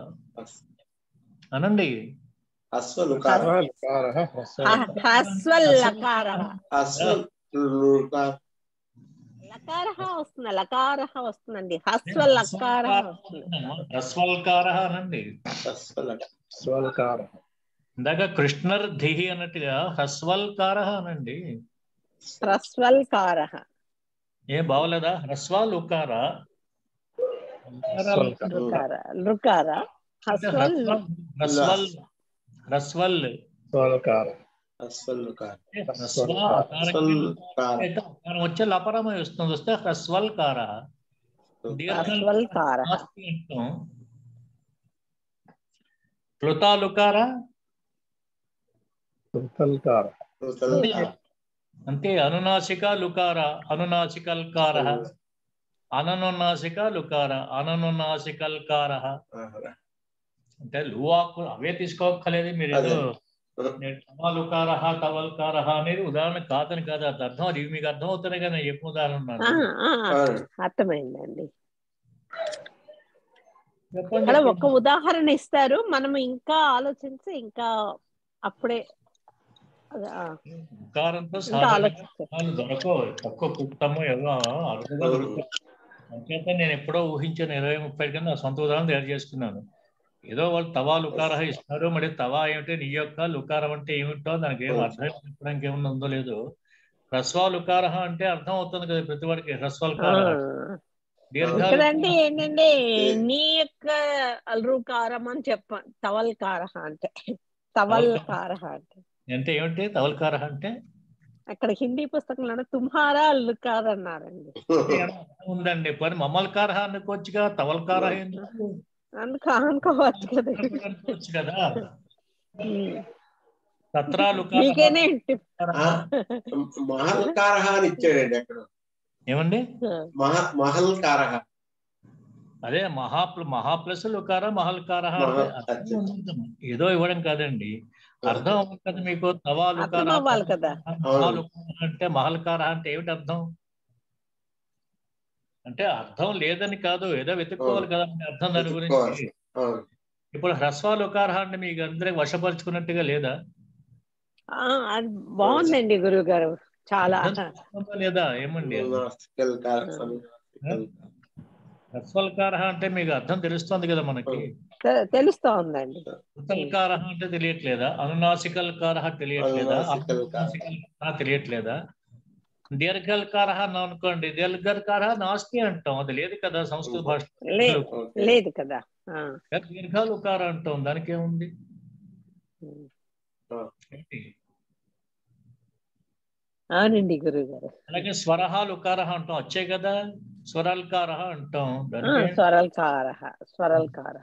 S4: అనండి
S2: అశ్వలుకార
S5: సర్వకారః హ్రస్వ-
S3: హ- హ్రస్వల్లకార
S2: అశ్వలుకార
S3: లకార వస్తుంది లకార వస్తుందండి హ్రస్వల్లకార వస్తుంది
S4: హ్రస్వల్కార అనండి
S2: అశ్వలకార
S5: స్వల్కారః
S4: ఇందాక కృష్ణర్ ధిహి అన్నట్టుగా హ్రస్వల్కార అనండి
S3: హ్రస్వల్కార
S4: ఏ బాగోలేదా హ్రస్వాలుకార
S5: స్వల్కార.
S3: లుకార లుకార హ్రస్వల్
S4: హ్రస్వల్ హ్రస్వల్
S5: స్వల్కార
S2: అస్వల్లుకార
S4: హ్రస్వ
S2: అస్వల్కార
S4: అయితే అకారం వచ్చే లపరమై వస్తుంది వస్తే హ్రస్వల్కార దీర్ఘం
S3: అస్వల్కార
S4: నాస్తి అంటాం ప్లుతాలుకార
S5: కృతల్కార
S4: అంతే అనునాసిక లుకార అనునాసికల్కార అననునాసిక లుకార అననునాసికల్కార అంటే లువాకు అవే తీసుకోక్కర్లేదు మీరు ఏదో నేను తమాలుకార తవల్కార అనేది ఉదాహరణ కాదని కాదు అది అర్థం అది మీకు అర్థం అవుతుంది కదా నేను చెప్పిన ఉదాహరణ
S3: ఆ,
S4: ఉన్నాను
S3: ఆ, అర్థమైందండి
S4: చెప్పండి
S3: అలా
S4: చెప్పండి.
S3: ఒక ఉదాహరణ ఇస్తారు మనం ఇంకా ఆలోచించి ఇంకా అప్పుడే అదే, ఆ,
S4: ఉకారంతో
S3: ఇంకా
S4: సాధారణంగా
S3: ఆలోచించారు
S4: పదాలు దొరకవు తక్కువ కుట్టము ఏదో అరుదుగా దొరుకుతాయి అంచేత నేను ఎప్పుడో ఊహించాను ఇరవై ముప్పై కింద నా సొంత ఉదాహరణ తయారు చేసుకున్నాను ఏదో వాళ్ళు తవా లుకార ఇస్తారు మరి తవా ఏమిటి నీ యొక్క లుకారం అంటే ఏమిటో దానికి ఏం అర్థం చెప్పడానికి ఏమన్నా ఉందో లేదు హ్రస్వా లుకార అంటే అర్థం అవుతుంది కదా ప్రతి వాడికి
S3: ఆ,
S4: హ్రస్వల్కార దీర్ఘాలు
S3: ఇక్కడంటే ఏంటంటే నీ యొక్క అల్రుకారం అని చెప్ప తవల్కార అంటే తవల్కార అంటే
S4: అంటే ఏమిటి తవల్కార అంటే
S3: అక్కడ హిందీ పుస్తకంలో తుమ్హారా అల్లుకార్ అన్నారండి
S4: ఉందండి పని మమ్మల్కార అనుకోవచ్చుగా తవల్కార ఎందుకు
S3: అందుకు అనుకోవచ్చు కదా
S4: అనుకోవచ్చు కదా
S3: ఉమ్.
S4: తత్రాలు
S3: మీకేనే టిప్
S2: మహల్కార అని ఇచ్చాడండి అక్కడ
S4: ఏమండి
S2: మహ మహల్కార
S4: అదే మహా మహా ప్లస్ లుకార మహల్కార
S2: మహా-
S4: అంటే అర్థం ఏదో ఇవ్వడం కాదండి అర్థం అవ్వదు కదా మీకు తవా లుకార
S3: అర్థం అవ్వాలి కదా.
S4: మహా లుకార అంటే మహల్కార అంటే ఏమిటి అర్థం అంటే అర్థం లేదని కాదు ఏదో వెతుక్కోవాలి కదా అంటే అర్థం దాని గురించి
S2: వెతుక్కోవాలి. అవును
S4: ఇప్పుడు హ్రస్వాలుకార అంటే మీకు అందరికి వశపరుచుకున్నట్టుగా లేదా
S3: ఆ, అది బాగుందండి గురువు గారు చాలా
S4: ఉందా లేదా ఏమండి అది?
S2: నాస్తికల్కార
S4: హ్రస్వల్కార అంటే మీకు అర్థం తెలుస్తుంది కదా మనకి
S3: తె- తెలుస్తా ఉందండి
S4: ఉత్తల్కార అంటే తెలియట్లేదా అనునాసికల్కార తెలియట్లేదా
S2: అనునాసికల్కార.
S4: అనునాసికల్కార తెలియట్లేదా దీర్ఘల్కార అని అనుకోండి దీర్ఘల్కార నాస్తి అంటాం అది లేదు కదా సంస్కృత భాష
S3: లే లేదు కదా ఆ,
S4: దీర్ఘాలుకార అంటాం దానికి ఏముంది
S3: ఉమ్.
S4: ఏంటి?
S3: అవునండి గురువు గారు
S4: అలాగే స్వరహాలుకార అంటాం వచ్చే కదా స్వరాల్కార అంటాం
S3: ఆ,
S4: దానికి ఏం-
S3: స్వరల్కార స్వరల్కార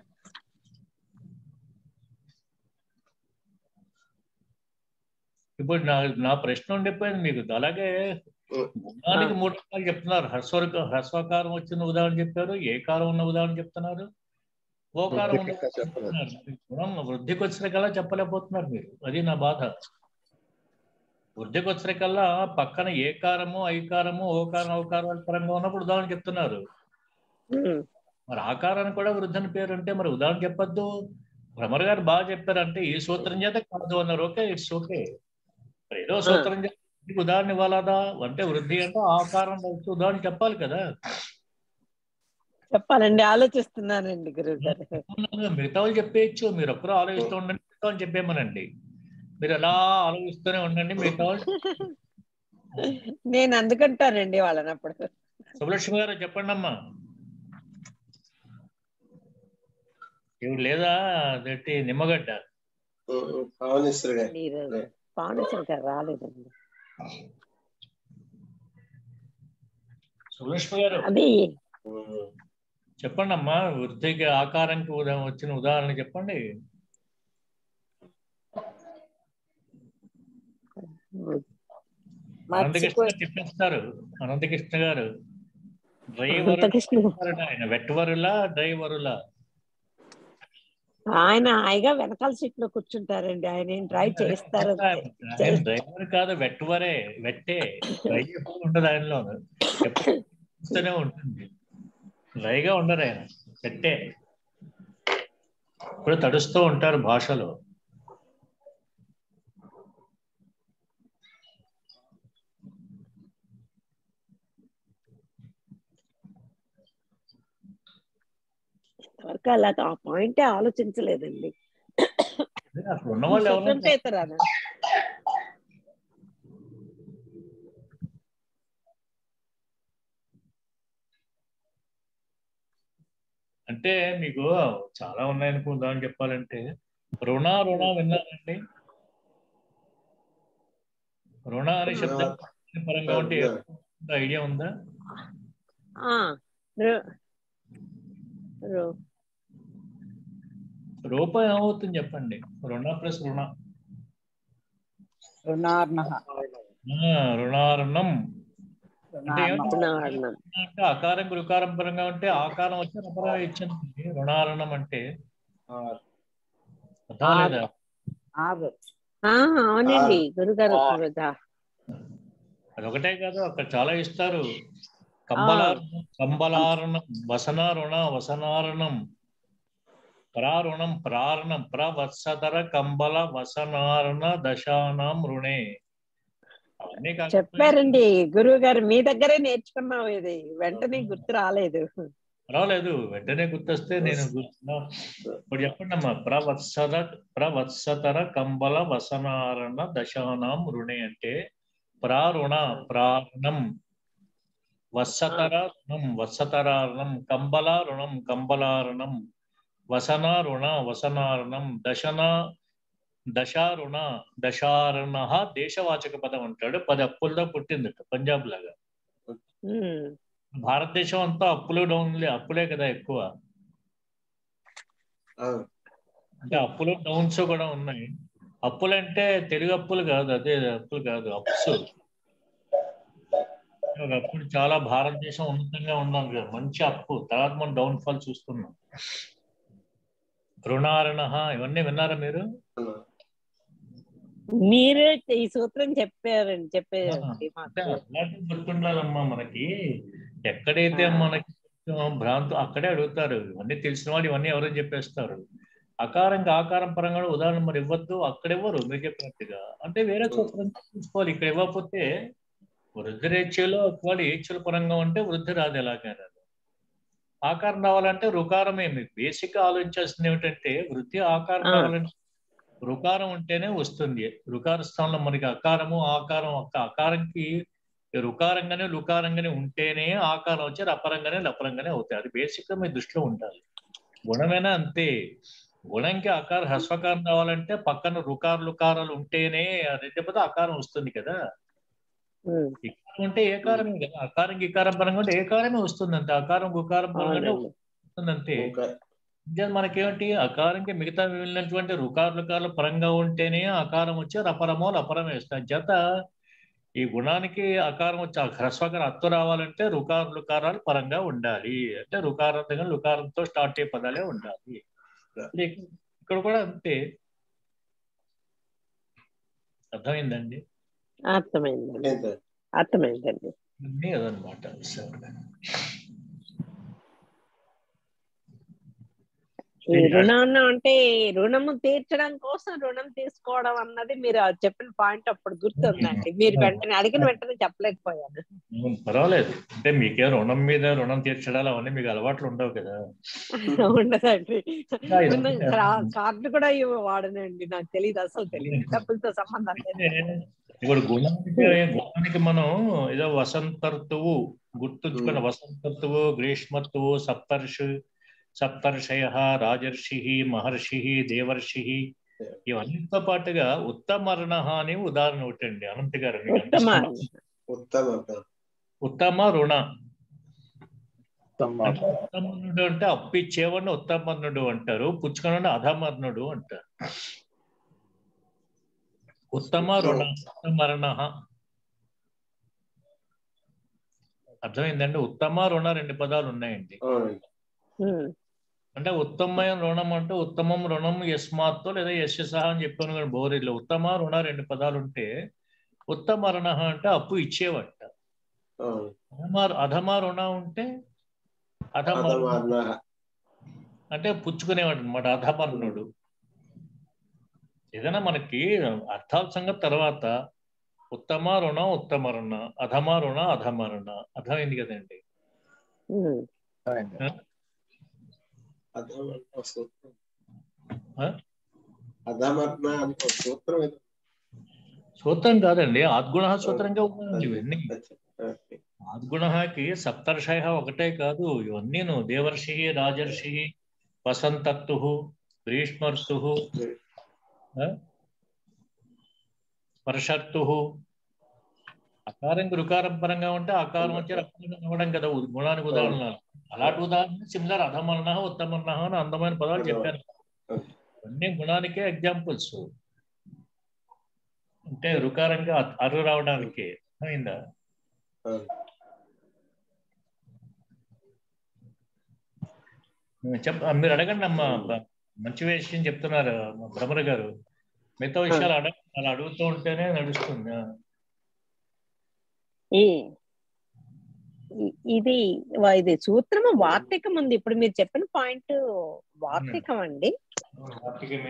S4: ఇప్పుడు నా నా ప్రశ్న ఉండిపోయింది మీకు అలాగే గుణానికి మూడు రకాలు చెప్తున్నారు హ్రస్వ హ్రస్వకారం వచ్చిన ఉదాహరణ చెప్పారు ఏ కారం ఉన్న ఉదాహరణ చెప్తున్నారు ఓ కారం ఉన్న
S5: వృద్ధికి చెప్పలేదు.
S4: చెప్తున్నారు. గుణం వృద్ధికి వచ్చేకల్లా చెప్పలేకపోతున్నారు మీరు అది నా బాధ వృద్ధికి వచ్చేకల్లా పక్కన ఏ కారము ఐకారము ఓకారం అవకారాల పరంగా ఉన్నప్పుడు ఉదాహరణ చెప్తున్నారు
S3: ఉమ్,
S4: మరి ఆకారాన్ని కూడా వృద్ధని పేరు అంటే మరి ఉదాహరణ చెప్పొద్దు భ్రమర్ గారు బాగా చెప్పారంటే ఈ సూత్రం చేత కాదు అన్నారు ఓకే ఇట్స్ ఓకే మరి ఏదో సూత్రం చేత వృద్ధికి ఉదాహరణ ఇవ్వాలదా అంటే వృద్ధి అంటే ఆకారం వచ్చి ఉదాహరణ చెప్పాలి కదా
S3: చెప్పాలండి ఆలోచిస్తున్నానండి గురువు గారు
S4: మిగతా వాళ్ళు చెప్పేయచ్చు మీరు ఒక్కరు ఆలోచిస్తూ ఉండండి మిగతా వాళ్ళు చెప్పేమనండి మీరు ఎలా ఆలోచిస్తూనే ఉండండి మిగతా వాళ్ళు
S3: నేను అందుకుంటానండి వాళ్ళని అప్పుడు
S4: సుభలక్ష్మి గారు చెప్పండి అమ్మా ఇవి లేదా అదేంటి నిమ్మగడ్డ
S2: పవనేశ్వర్ గారు
S3: మీరు పాండేశ్వర్ గారు రాలేదండి
S4: సుభలక్ష్మి గారు
S3: అది
S4: చెప్పండి అమ్మా వృద్ధికి ఆకారానికి ఉదా- వచ్చిన ఉదాహరణ చెప్పండి అనంతకృష్ణ గారు చెప్పేస్తారు అనంతకృష్ణ గారు డ్రైవర్
S3: అనంతకృష్ణ
S4: ఆయన వెట్వరులా డ్రైవరులా
S3: ఆయన హాయిగా వెనకాల సీట్ లో కూర్చుంటారండి ఆయన ఏం డ్రైవ్ చేస్తారు
S4: ఆయన డ్రైవర్ కాదు వెట్వరే వెట్టే డ్రైవర్ ఉండదు ఆయనలో ఎప్పుడు చూస్తూనే ఉంటుంది డ్రైగా ఉండరు ఆయన వెట్టే ఇప్పుడు తడుస్తూ ఉంటారు భాషలో
S3: ఇంతవరకు అలా ఆ పాయింటే ఆలోచించలేదండి
S4: అక్కడ ఉన్న వాళ్ళు ఎవరు
S3: సూత్రం చేత రాదు.
S4: అంటే మీకు చాలా ఉన్నాయనుకుందామని చెప్పాలంటే రుణ రుణ విన్నారండి రుణ అనే శబ్దం పరంగా ఉంటే ఐడియా ఉందా
S3: ఆ, రు- రు-
S4: రూపం ఏమవుతుంది చెప్పండి రుణ ప్లస్ రుణ
S7: రుణార్ణః
S4: ఆ, రుణారుణం అంటే ఏమిటి?
S3: రుణార్ణం.
S4: అంటే అకారం రుకారం పరంగా ఉంటే ఆకారం వచ్చి రపరంగా ఇచ్చింది రుణారుణం అంటే అర్థం లేదా
S7: ఆగు
S3: ఆ, అవునండి గురుగారు వృధా.
S4: అదొకటే కాదు అక్కడ చాలా ఇస్తారు కంబలారుణం కంబలారుణం వసన రుణ వసనారుణం ప్రారుణం ప్రారణం ప్రవత్సతర కంబల వసనారుణ దశానాం రుణే అవన్నీ కాకపోతే
S3: చెప్పారండి గురువు గారు మీ దగ్గరే నేర్చుకున్నాం ఇది వెంటనే గుర్తు రాలేదు
S4: పర్వాలేదు వెంటనే గుర్తొస్తే నేను గుర్తున్నా ఇప్పుడు చెప్పండి అమ్మా ప్రవత్సర ప్రవత్సతర కంబల వసనారణ దశానాం రుణే అంటే ప్రారుణ ప్రారణం వత్సతర రుణం వత్సతరారణం కంబల రుణం కంబలారణం వసన రుణ వసనారణం దశన దశారుణ దశారణ దేశవాచక పదం అంటాడు పది అప్పుల్లో పుట్టింది పంజాబ్ లాగా
S3: ఉమ్,
S4: భారతదేశం అంతా అప్పులు డౌన్లే అప్పులే కదా ఎక్కువ
S2: అవును
S4: అంటే అప్పులు డౌన్స్ కూడా ఉన్నాయి అప్పులు అంటే తెలుగు అప్పులు కాదు అదే అప్పులు కాదు అప్స్ అప్పుడు చాలా భారతదేశం ఉన్నతంగా ఉన్నాం కదా మంచి అప్పు తర్వాత మనం డౌన్ ఫాల్ చూస్తున్నాం రుణారణ ఇవన్నీ విన్నారా మీరు
S3: మీరే ఈ సూత్రం చెప్పారండి చెప్పారండి
S4: అంటే
S3: మాకు
S4: అలాంటి గుర్తుండాలమ్మా మనకి ఎక్కడైతే మనకి కొంచెం భ్రాంతి అక్కడే అడుగుతారు ఇవన్నీ తెలిసిన వాళ్ళు ఇవన్నీ ఎవరని చెప్పేస్తారు అకారంగా ఆకారం పరంగా కూడా ఉదాహరణ మరి ఇవ్వద్దు అక్కడ ఇవ్వరు మీరు చెప్పినట్టుగా అంటే వేరే సూత్రం చూసుకోవాలి ఇక్కడ ఇవ్వకపోతే వృద్ధి రేచ్యలో ఒకవేళ ఏచ్యుల పరంగా ఉంటే వృద్ధి రాదు ఎలాగైనా ఆకారం రావాలంటే రుకారం ఏమి బేసిక్ ఆలోచించాల్సింది ఏమిటంటే వృద్ధి ఆకారం
S3: ఆ.
S4: రావాలంటే రుకారం ఉంటేనే వస్తుంది రుకార స్థానంలో మనకి అకారము ఆకారం ఒక్క అకారంకి రుకారంగానే లుకారంగానే ఉంటేనే ఆకారం వచ్చి రపరంగానే లపరంగానే అవుతాయి అది బేసిక్ గా మీ దృష్టిలో ఉండాలి గుణమైనా అంతే గుణంకి ఆకార హ్రస్వకారం రావాలంటే పక్కన రుకార లుకారాలు ఉంటేనే రెండోపోతే ఆకారం వస్తుంది కదా
S3: ఉమ్,
S4: ఇకారం ఉంటే ఏకారమే కదా అకారం ఇకారం పరంగా ఉంటే ఏకారమే వస్తుంది అంతే అకారం గుకారం పరంగా
S3: అవునండి.
S4: వస్తుంది అంతే
S2: ఇంకా
S4: ఇంకా మనకేమిటి అకారంకి మిగతా వెళ్ళినటువంటి రుకారు లుకారులు పరంగా ఉంటేనే అకారం వచ్చి రపరమో లపరం వేస్తాయి జత ఈ గుణానికి అకారం వచ్చి ఆ హ్రస్వకార అత్తు రావాలంటే రుకారు లుకారాలు పరంగా ఉండాలి అంటే రుకారం దగ్గర లుకారంతో స్టార్ట్ అయ్యే పదాలే ఉండాలి ఇక్కడ ఇక్కడ కూడా అంతే అర్థమైందండి
S3: అర్థమైందండి
S2: ఎంత?
S3: అర్థమైందండి
S4: అన్నీ అదనమాట
S3: ఈ రుణం అంటే రుణము తీర్చడం కోసం రుణం తీసుకోవడం అన్నది మీరు ఆ చెప్పిన పాయింట్ అప్పుడు గుర్తుందండి మీరు వెంటనే అడిగిన వెంటనే చెప్పలేకపోయాను
S4: అవును, పర్వాలేదు అంటే మీకే రుణం మీద రుణం తీర్చడాలు అవన్నీ మీకు అలవాట్లు ఉండవు కదా
S3: ఉండదండి
S4: ఇంకా ఇది
S3: ఉన్న
S4: ఉంటే-
S3: కా- కార్డు కూడా ఇవి వాడనండి నాకు తెలియదు అసలు తెలియదు డబ్బులతో సంబంధం లేదు
S4: అంటే ఇప్పుడు గుణానికి గుణానికి మనం ఏదో వసంత ఋతువు గుర్తుంచుకున్న వసంత ఋతువు గ్రీష్మ ఋతువు సప్తర్షి సప్తర్షయ రాజర్షి మహర్షి దేవర్షి ఇవన్నిటితో పాటుగా ఉత్తమర్ణ అని ఉదాహరణ ఒకటండి అనంత గారు మీకు
S3: ఉత్తమ
S4: అందిస్తున్నా.
S2: ఉత్తమ
S4: ఉత్తమ రుణ
S5: ఉత్తమ
S4: అంటే ఉత్తమర్ణుడు అంటే అప్పు ఇచ్చేవాడిని ఉత్తమర్ణుడు అంటారు పుచ్చుకున్న అధమర్ణుడు అంటారు ఉత్తమ రుణ ఉత్తమర్ణ అర్థమైందండి ఉత్తమ రుణ రెండు పదాలు ఉన్నాయండి
S2: అవునండి
S3: ఉమ్,
S4: అంటే ఉత్తమమైన రుణం అంటే ఉత్తమం రుణం యస్మాత్తో లేదా యశ సహా అని చెప్పాను కానీ బోరీలో ఉత్తమ రుణ రెండు పదాలు ఉంటే ఉత్తమరణ అంటే అప్పు ఇచ్చేవాట
S2: అవును
S4: అధమ అధమ రుణ ఉంటే అధమ
S2: అధమార్ణ
S4: అంటే పుచ్చుకునేవాడు అనమాట అధమర్ణుడు ఏదైనా మనకి అర్థాల సంగతి తర్వాత ఉత్తమ రుణ ఉత్తమ రుణ అధమ రుణ అధమ రుణ అర్థమైంది కదండి
S3: ఉమ్.
S2: అధమ ఒక సూత్రం
S4: ఆ?
S2: అధమర్ణ అని ఒక సూత్రం ఏదో
S4: సూత్రం కాదండి ఆద్గుణ సూత్రంగా ఉన్నాయి ఇవన్నీ
S2: ఓకే.
S4: ఆద్గుణకి సప్తర్షయ ఒకటే కాదు ఇవన్నీను దేవర్షి రాజర్షి వసంతత్తు గ్రీష్మర్తు వర్షర్తు అకారం రుకారం పరంగా ఉంటే అకారం వచ్చి రకారం అవ్వడం కదా ఉ- గుణానికి ఉదాహరణ అలాంటి ఉదాహరణ సిమిలర్ అధమన్న ఉత్తమన్న అని అందమైన పదాలు చెప్పాను అన్ని గుణానికే ఎగ్జాంపుల్స్ అంటే రుకారంగా అ- అరు రావడానికి అయిందా చెప్ మీరు అడగండి అమ్మ బ- మంచి విషయం చెప్తున్నారు మా భ్రమర గారు మిగతా విషయాలు అడగ అలా అడుగుతూ ఉంటేనే నడుస్తుంది ఆ.
S3: ఈ ఇ- ఇది వా- ఇది సూత్రము వార్తికం ఉంది ఇప్పుడు మీరు చెప్పిన పాయింట్ వార్తికం అండి
S4: వార్తికమే.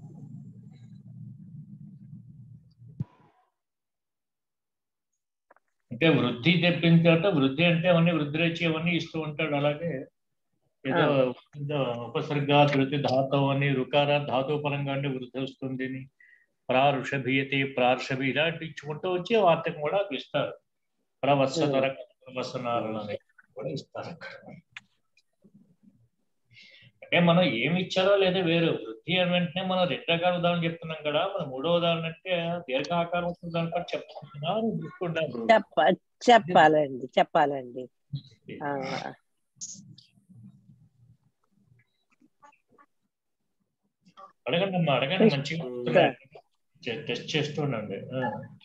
S4: అంటే వృద్ధి తెప్పించాట వృద్ధి అంటే అవన్నీ వృద్ధి రేచి అవన్నీ ఇస్తూ ఉంటాడు అలాగే ఏదో ఏదో ఉపసర్గ ధృతి ధాతవు అని రుకార ధాతు పరంగా అంటే వృద్ధి వస్తుంది అని ప్రారుషభీయతి ప్రార్షభి ఇలాంటి ఇచ్చుకుంటూ వచ్చి వార్తకం కూడా ఇస్తారు ప్రవత్సతర ప్రవసనాలు అని కూడా ఇస్తారు అక్కడ అంటే మనం ఏమి ఇచ్చారో లేదా వేరు వృద్ధి అని వెంటనే మనం రెండు రకాల ఉదాహరణ చెప్తున్నాం కదా మనం మూడో ఉదాహరణ అంటే దీర్ఘాకారం వస్తుంది దాని కూడా చెప్తున్నా దృష్టి ఉండాలి
S3: చెప్ప చెప్పాలండి చెప్పాలండి ఆ,
S4: అడగండి అమ్మా అడగండి మంచిగా చెప్తున్నారు. చె- టెస్ట్ చేస్తుండండి ఆ.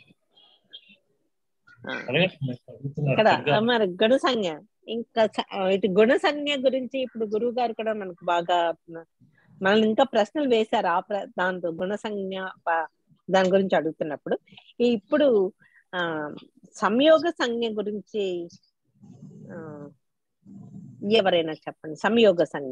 S3: ఆ.
S4: అడగండి అమ్మా, అడుగుతున్నారు
S3: ఇక్కడ
S4: చక్కగా.
S3: మరి గుణ సంజ్ఞ ఇంకా స- ఇది గుణ సంజ్ఞ గురించి ఇప్పుడు గురువు గారు కూడా మనకు బాగా మనల్ని ఇంకా ప్రశ్నలు వేశారు ఆ ప్ర- దాంతో గుణ సంజ్ఞ ప- దాని గురించి అడుగుతున్నప్పుడు ఈ ఇప్పుడు ఆ సంయోగ సంజ్ఞ గురించి ఆ ఎవరైనా చెప్పండి సంయోగ సంజ్ఞ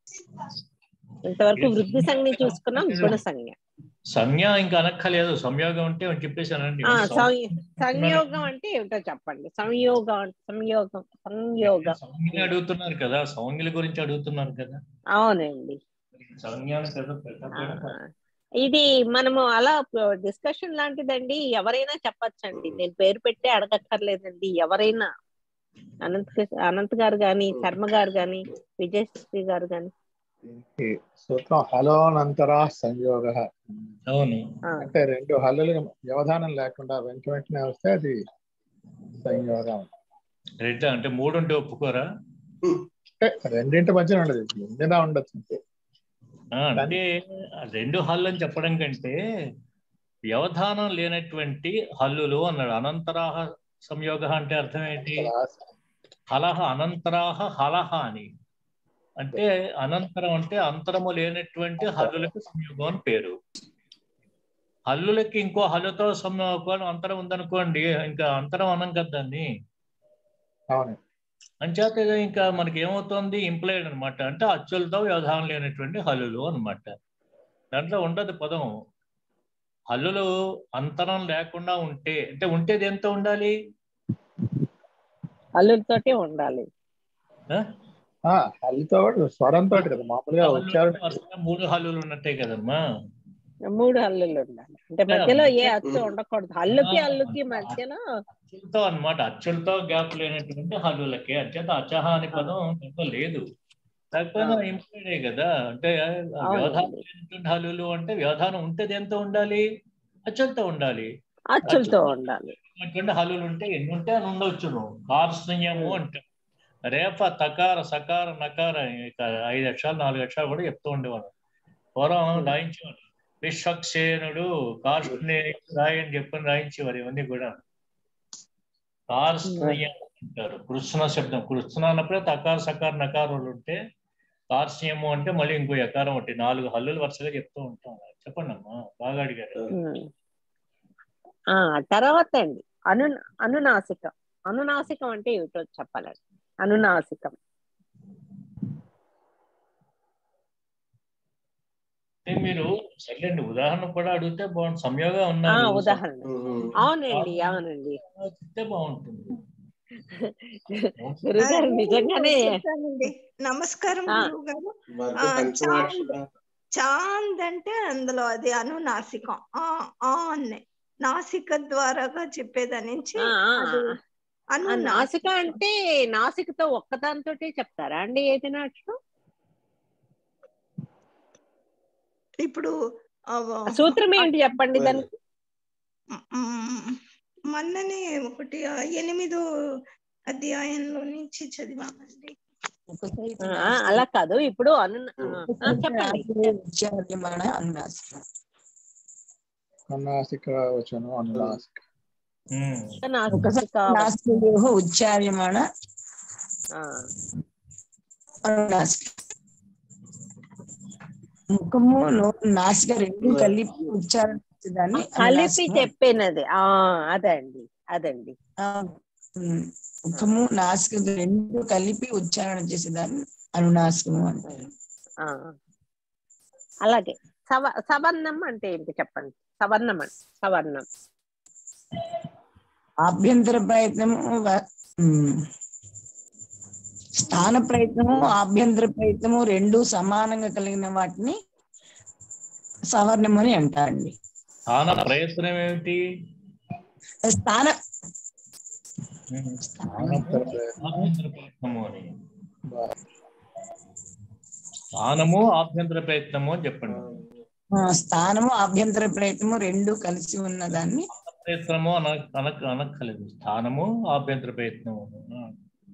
S3: ఇంతవరకు వృద్ధి సంజ్ఞ చూసుకున్నాం గుణ సంజ్ఞ
S4: సంజ్ఞ ఇంకా అనక్కలేదు సంయోగం అంటే చెప్పేసానండి
S3: ఆ సం- సంయోగం అంటే ఏమిటో చెప్పండి సంయోగం అంటే- సంయోగం సంయోగం
S4: సంజ్ఞ అడుగుతున్నారు కదా సంజ్ఞల గురించి అడుగుతున్నారు కదా
S3: అవునండి
S4: సంజ్ఞానం కదా
S3: ఆ,
S4: పెట్టకపోయినా
S3: ఇది మనము అలా డిస్కషన్ లాంటిదండి ఎవరైనా చెప్పచ్చండి నేను పేరు పెట్టి అడగక్కర్లేదండి ఎవరైనా అనంత్ కృష్ణ- అనంత్ గారు గాని శర్మ గారు గాని విజయశ్రీ గారు గాని
S5: ఈ సూత్రం హలోనంతరా సంయోగ
S4: అవును
S3: ఆ,
S5: అంటే రెండు హల్లులు వ్యవధానం లేకుండా వెంట వెంటనే వస్తే అది సంయోగం
S4: రైట్ అంటే మూడు ఉంటే ఒప్పుకోరా
S5: అంటే రెండింటి మధ్యన ఉండదు ముందుగా ఉండొచ్చు అంతే
S4: ఆ, అంటే ఆ రెండు హల్లు అని చెప్పడం కంటే వ్యవధానం లేనటువంటి హల్లులు అన్నాడు అనంతరాహ సంయోగ అంటే అర్థం ఏంటి హలహ అనంతరాహ హలహ అని అంటే అనంతరం అంటే అంతరము లేనటువంటి హల్లులకు సంయోగం అని పేరు హల్లులకి ఇంకో హల్లుతో సంయోగం అంతరం ఉందనుకోండి ఇంకా అంతరం అనం కదా దాన్ని
S5: అవును
S4: అంచేత ఇది ఇంకా మనకి ఏమవుతుంది ఇంప్లాయిడ్ అనమాట అంటే అచ్చులతో వ్యవధానం లేనటువంటి హల్లులు అన్నమాట దాంట్లో ఉండదు పదం హల్లులు అంతరం లేకుండా ఉంటే అంటే ఉంటే దేంతో ఉండాలి
S3: అల్లులతోటే ఉండాలి
S4: ఆ?
S5: ఆ, హల్లుతో స్వరంతో కదా మామూలుగా ఉచ్చారణ
S4: వరుసగా మూడు హల్లులు ఉన్నట్టే కదమ్మా
S3: మూడు హల్లులు ఉండాలి అంటే మధ్యలో ఏ అచ్చు ఉండకూడదు హల్లుకి హల్లుకి మధ్యలో
S4: అచ్చులతో అన్నమాట అచ్చులతో గ్యాప్ లేనటువంటి హల్లులకే అంచేత అచహ అనే పదం దాంట్లో లేదు కాకపోయినా ఇంప్లాయిడే కదా అంటే ఆ వ్యవధానం లేనటువంటి హల్లులు అంటే వ్యవధానం ఉంటే దేంతో ఉండాలి అచ్చులతో ఉండాలి
S3: అచ్చులతో ఉండాలి
S4: అటువంటి హల్లులు ఉంటే ఎన్ని ఉంటే అని ఉండొచ్చును కార్స్నయము అంటే రేప తకార సకార నకార ఇక ఐదు అక్షరాలు నాలుగు అక్షరాలు కూడా చెప్తూ ఉండేవాడు పూర్వం రాయించేవాడు విశ్వక్సేనుడు కార్స్నేయుడు రాయి అని చెప్పని రాయించేవారు ఇవన్నీ కూడా కార్స్నయం అంటారు కృష్ణ శబ్దం కృష్ణ అన్నప్పుడే తకార సకార నకారాలు ఉంటే కార్స్యము అంటే మళ్ళీ ఇంకో ఎకారం ఒకటి నాలుగు హల్లులు వరుసగా చెప్తూ ఉంటాం చెప్పండి అమ్మా బాగా అడిగారు
S3: ఉమ్. ఆ తర్వాత అండి అను అనునాసికం అనునాసికం అంటే ఏమిటో చెప్పాలండి అనునాసికం
S4: అంటే మీరు సర్లేండి ఉదాహరణ కూడా అడిగితే బాగుంటుంది సంయోగం
S3: ఆ
S4: ఉన్నారు
S3: ఉదాహరణ అవునండి అవునండి
S4: చెప్తే బాగుంటుంది
S3: గురుగారు నిజంగానే
S7: చెప్తానండి. నమస్కారం
S3: ఆ.
S7: గురువు గారు
S2: వర్గ
S7: ఆ,
S2: పంచమాక్షర
S7: చాంద్ అంటే అందులో అది అనునాసికం ఆ ఆ అన్నే నాసిక ద్వారాగా చెప్పేదాని నుంచి
S3: ఆ, ఆ,
S7: అది
S3: ఆ
S7: అనునాసికం.
S3: నాసిక అంటే నాసికతో ఒక్కదానితోటే చెప్తారా అండి ఏదైనా అక్షరం
S7: ఇప్పుడు ఆ,
S3: ఆ సూత్రం ఏంటి చెప్పండి దానికి
S7: మ్, మొన్ననే ఒకటి ఆ ఎనిమిదో అధ్యాయంలో నుంచి చదివామండి
S3: ఆ, అలా కాదు ఇప్పుడు అను ఆ, ఆ, చెప్పండి
S1: ఉచ్చార్యమాణ అనునాసిక
S5: కన్నాసిక వచ్చాను అనునాసిక
S3: నాకు
S1: ఒకసారి
S3: కావాలి.
S1: నాస్తియోహ ఉచ్చార్యమాణ
S3: ఆ,
S1: అనునాసిక ముఖము నోరు నాసిక రెండు కలిపి ఉచ్చారణ చేసేదాన్ని
S3: కలిపి
S1: అనునాసికము.
S3: చెప్పినది ఆ అదండి అదండి
S1: ఆ, ఉమ్, ముఖము నాసిక రెండు కలిపి ఉచ్చారణ చేసేదాన్ని అనునాసికము అంటారు
S3: ఆ అలాగే సవ సవర్ణం అంటే ఏంటి చెప్పండి సవర్ణం అంటే సవర్ణం
S1: ఆభ్యంతర ప్రయత్నము వ- ఉమ్, స్థాన ప్రయత్నము ఆభ్యంతర ప్రయత్నము రెండు సమానంగా కలిగిన వాటిని సవర్ణం అని అంటారండి
S4: స్థాన ప్రయత్నం ఏమిటి
S1: స్థాన
S5: అనంతర ప్రయత్నం
S4: ఆభ్యంతర ప్రయత్నము అని స్థానము ఆభ్యంతర ప్రయత్నము అని చెప్పండి
S1: ఆ, స్థానము ఆభ్యంతర ప్రయత్నము రెండు కలిసి ఉన్నదాన్ని
S4: ప్రయత్నము అన అనక అనక్కలేదు స్థానము ఆభ్యంతర ప్రయత్నము ఆ,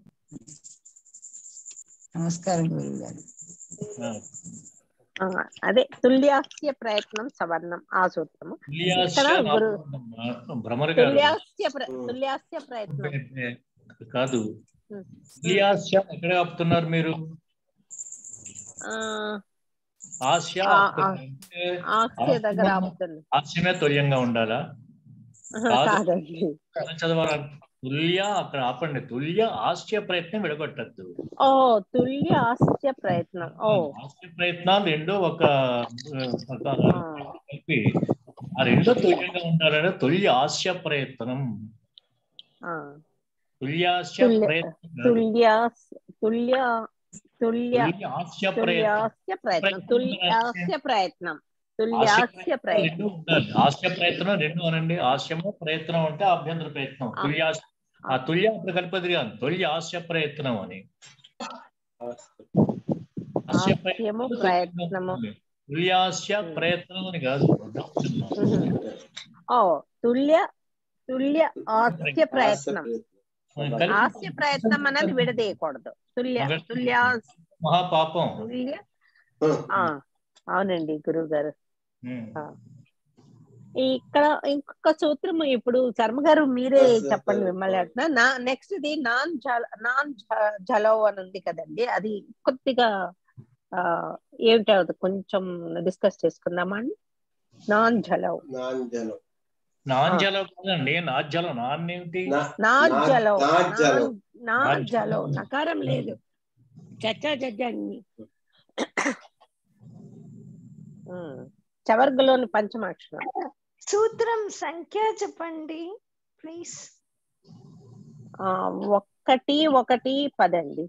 S1: నమస్కారం గురువు గారు
S4: ఆ.
S3: ఆ, అదే తుల్యాస్య ప్రయత్నం సవర్ణం ఆ సూత్రము
S4: తుల్యాస్య
S3: ఇక్కడ గురు
S4: నామం భ్రమర్ గారు
S3: తుల్యాస్య ప్ర- తుల్యాస్య ప్రయత్నం
S4: కాదు
S3: ఉం.
S4: తుల్యాస్య ఎక్కడ ఆపుతున్నారు మీరు
S3: ఆ,
S4: ఆస్య
S3: ఆ,
S4: ఆపుతున్నారు. అంటే
S3: ఆస్య దగ్గర ఆపుతుంది
S4: హాస్యమే తుల్యంగా ఉండాలా కాదు.
S3: కాదండి
S4: ఎలా చదవాలి తుల్య అక్కడ ఆపండి తుల్య హాస్య ప్రయత్నం విడగొట్టద్దు
S3: ఓ తుల్య ఆస్య ప్రయత్నం ఓ
S4: హాస్య ప్రయత్నాలు రెండు ఒక ఒక
S3: ఆ,
S4: కలిపి ఆ రెండు తుల్యంగా ఉండాలంటే తుల్య హాస్య ప్రయత్నం
S3: ఆ.
S4: తుల్యాస్య
S3: తుల్య-
S4: ప్రయత్నం కాదు.
S3: తుల్యాస్ తుల్య తుల్య
S4: తుల్య హాస్య ప్రయత్నం
S3: తుల్యాస్య ప్రయత్నం తుల్యాస్య ప్రయత్నం తుల్యాస్య
S4: రెండు
S3: ప్రయత్నం
S4: ఉండాలి హాస్య ప్రయత్నం రెండు అనండి హాస్యము ప్రయత్నం అంటే ఆభ్యంతర ప్రయత్నం
S3: ఆ.
S4: తుల్య ఆ తుల్య అప్పుడు కలిపది కాదు తుల్య హాస్య ప్రయత్నం అని హాస్య
S3: హాస్యము ప్రయత్నము
S4: తుల్యాస్య ప్రయత్నం అని కాదు
S3: ఓ తుల్య తుల్య హాస్య ప్రయత్నం
S4: కలిపి
S3: హాస్య ప్రయత్నం అనేది విడదీయకూడదు తుల్య తుల్య
S4: మహాపాపం
S3: తుల్య ఆ, అవునండి గురువు గారు
S4: ఉమ్.
S3: ఇక్కడ ఇంకొక సూత్రము ఇప్పుడు శర్మ గారు మీరే
S2: Yes, yes,
S3: చెప్పండి
S2: yes.
S3: మిమ్మల్ని అడుగుతున్నా నా నెక్స్ట్ ఇది నాన్ జల నాన్ జ- జలవ్ అని ఉంది కదండి అది కొద్దిగా ఆ ఏమిటి అది కొంచెం డిస్కస్ చేసుకుందామా అండి నాన్ జలవ్
S2: నాంజలం
S4: నాంజలం కాదండి నాజ్జలం నాన్ ఏమిటి
S2: నా-
S3: నా
S2: నా-
S3: జలవ్
S2: నాజ్జలం.
S3: నా
S4: నాజ్జలం.
S3: జలవ్ నకారం లేదు చచ్చా చచ్చా అన్ని ఉమ్. చవర్గలోని పంచమాక్షరం
S7: సూత్రం సంఖ్య చెప్పండి ప్లీజ్
S3: ఆ, ఒక్కటి ఒకటి పదండి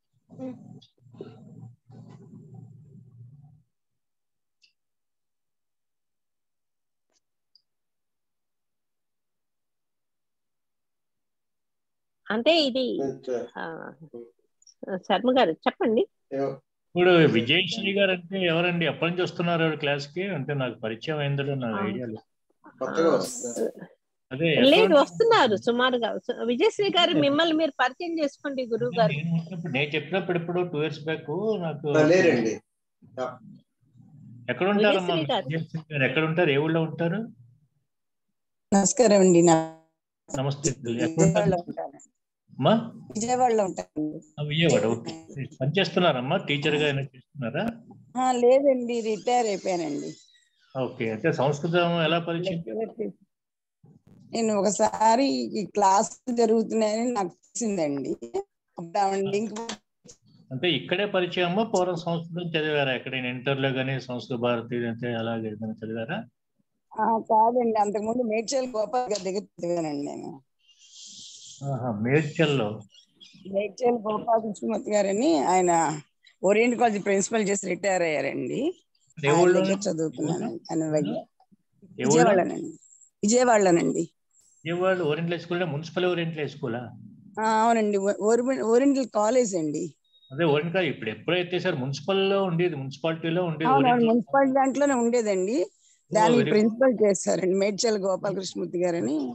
S3: అంటే ఇది ఆ, శర్మ గారు చెప్పండి
S4: ఇప్పుడు విజయశ్రీ గారు అంటే ఎవరండి ఎప్పటి నుంచి వస్తున్నారు క్లాస్ కి అంటే నాకు పరిచయం అయిందో నాకు
S3: ఆ.
S4: ఐడియా లేదు
S2: కొత్తగా వస్తున్నారు
S4: అదే
S3: లేదు
S4: ఎక్కడ-
S3: వస్తున్నారు సుమారుగా సు- విజయశ్రీ గారు మిమ్మల్ని మీరు పరిచయం చేసుకోండి గురువు గారు
S4: నేను ఉన్నప్పుడు- నేను చెప్పినప్పుడు ఇప్పుడు టూ ఇయర్స్ బ్యాక్ నాకు
S2: ఆ, లేరండి
S4: ఎక్కడ ఉంటారమ్మా
S3: విజయశ్రీ గారు.
S4: విజయశ్రీ గారు ఎక్కడ ఉంటారు ఏ ఊళ్ళో ఉంటారు
S1: నమస్కారం అండి నా
S4: నమస్తే ఎక్కడ
S1: విజయవాడలో
S4: ఉంటారు
S1: ఉంటాను
S4: అమ్మా
S1: విజయవాడలో ఉంటాను
S4: ఆ, విజయవాడ ఓకే పని చేస్తున్నారమ్మా టీచర్ గా ఏమైనా చేస్తున్నారా
S1: ఆ, లేదండి రిటైర్ అయిపోయానండి
S4: ఓకే అంటే సంస్కృతం ఎలా పరిచయం
S1: నేను ఒకసారి ఈ క్లాస్ జరుగుతున్నాయని నాకు తెలిసిందండి అప్పుడు ఆవిడ లింక్
S4: అంటే ఇక్కడే పరిచయం అమ్మా పూర్వం సంస్కృతం చదివారా ఎక్కడైనా ఇంటర్లో కానీ సంస్కృత భారతి అంటే అలాగే ఏదైనా చదివారా
S1: ఆ, కాదండి అంతకుముందు మేడ్చల్ గోపాల్ గారి దగ్గర చదివానండి నేను
S4: ఆహా, మేడ్చల్లో
S1: మేడ్చల్ గోపాల్ కృష్ణమూర్తి గారని ఆయన ఓరియంట్ కాలేజ్ ప్రిన్సిపల్ చేసి రిటైర్ అయ్యారండి
S4: ఏ
S1: ఆయన
S4: ఊళ్ళో
S1: దగ్గర చదువుతున్నానండి ఆయన దగ్గర
S4: ఏ ఊళ్ళో
S1: విజయవాడలోనండి విజయవాడలోనండి
S4: Vijayawada oriental school municipal oriental స్కూలా
S1: ఆ, అవునండి ఓరి- ఓరియంటల్ కాలేజ్ అండి
S4: అదే ఓరియంట్ ఇప్పుడు ఎప్పుడైతే సార్ మున్సిపల్ లో ఉండేది మున్సిపాలిటీలో ఉండేది
S1: అవునవును
S4: ఓరియంటల్
S1: మున్సిపాలిటీ దాంట్లోనే ఉండేదండి
S4: ఓ,
S1: దానికి
S4: very good.
S1: ప్రిన్సిపల్ చేస్తారండి మేడ్చల్ గోపాలకృష్ణమూర్తి గారని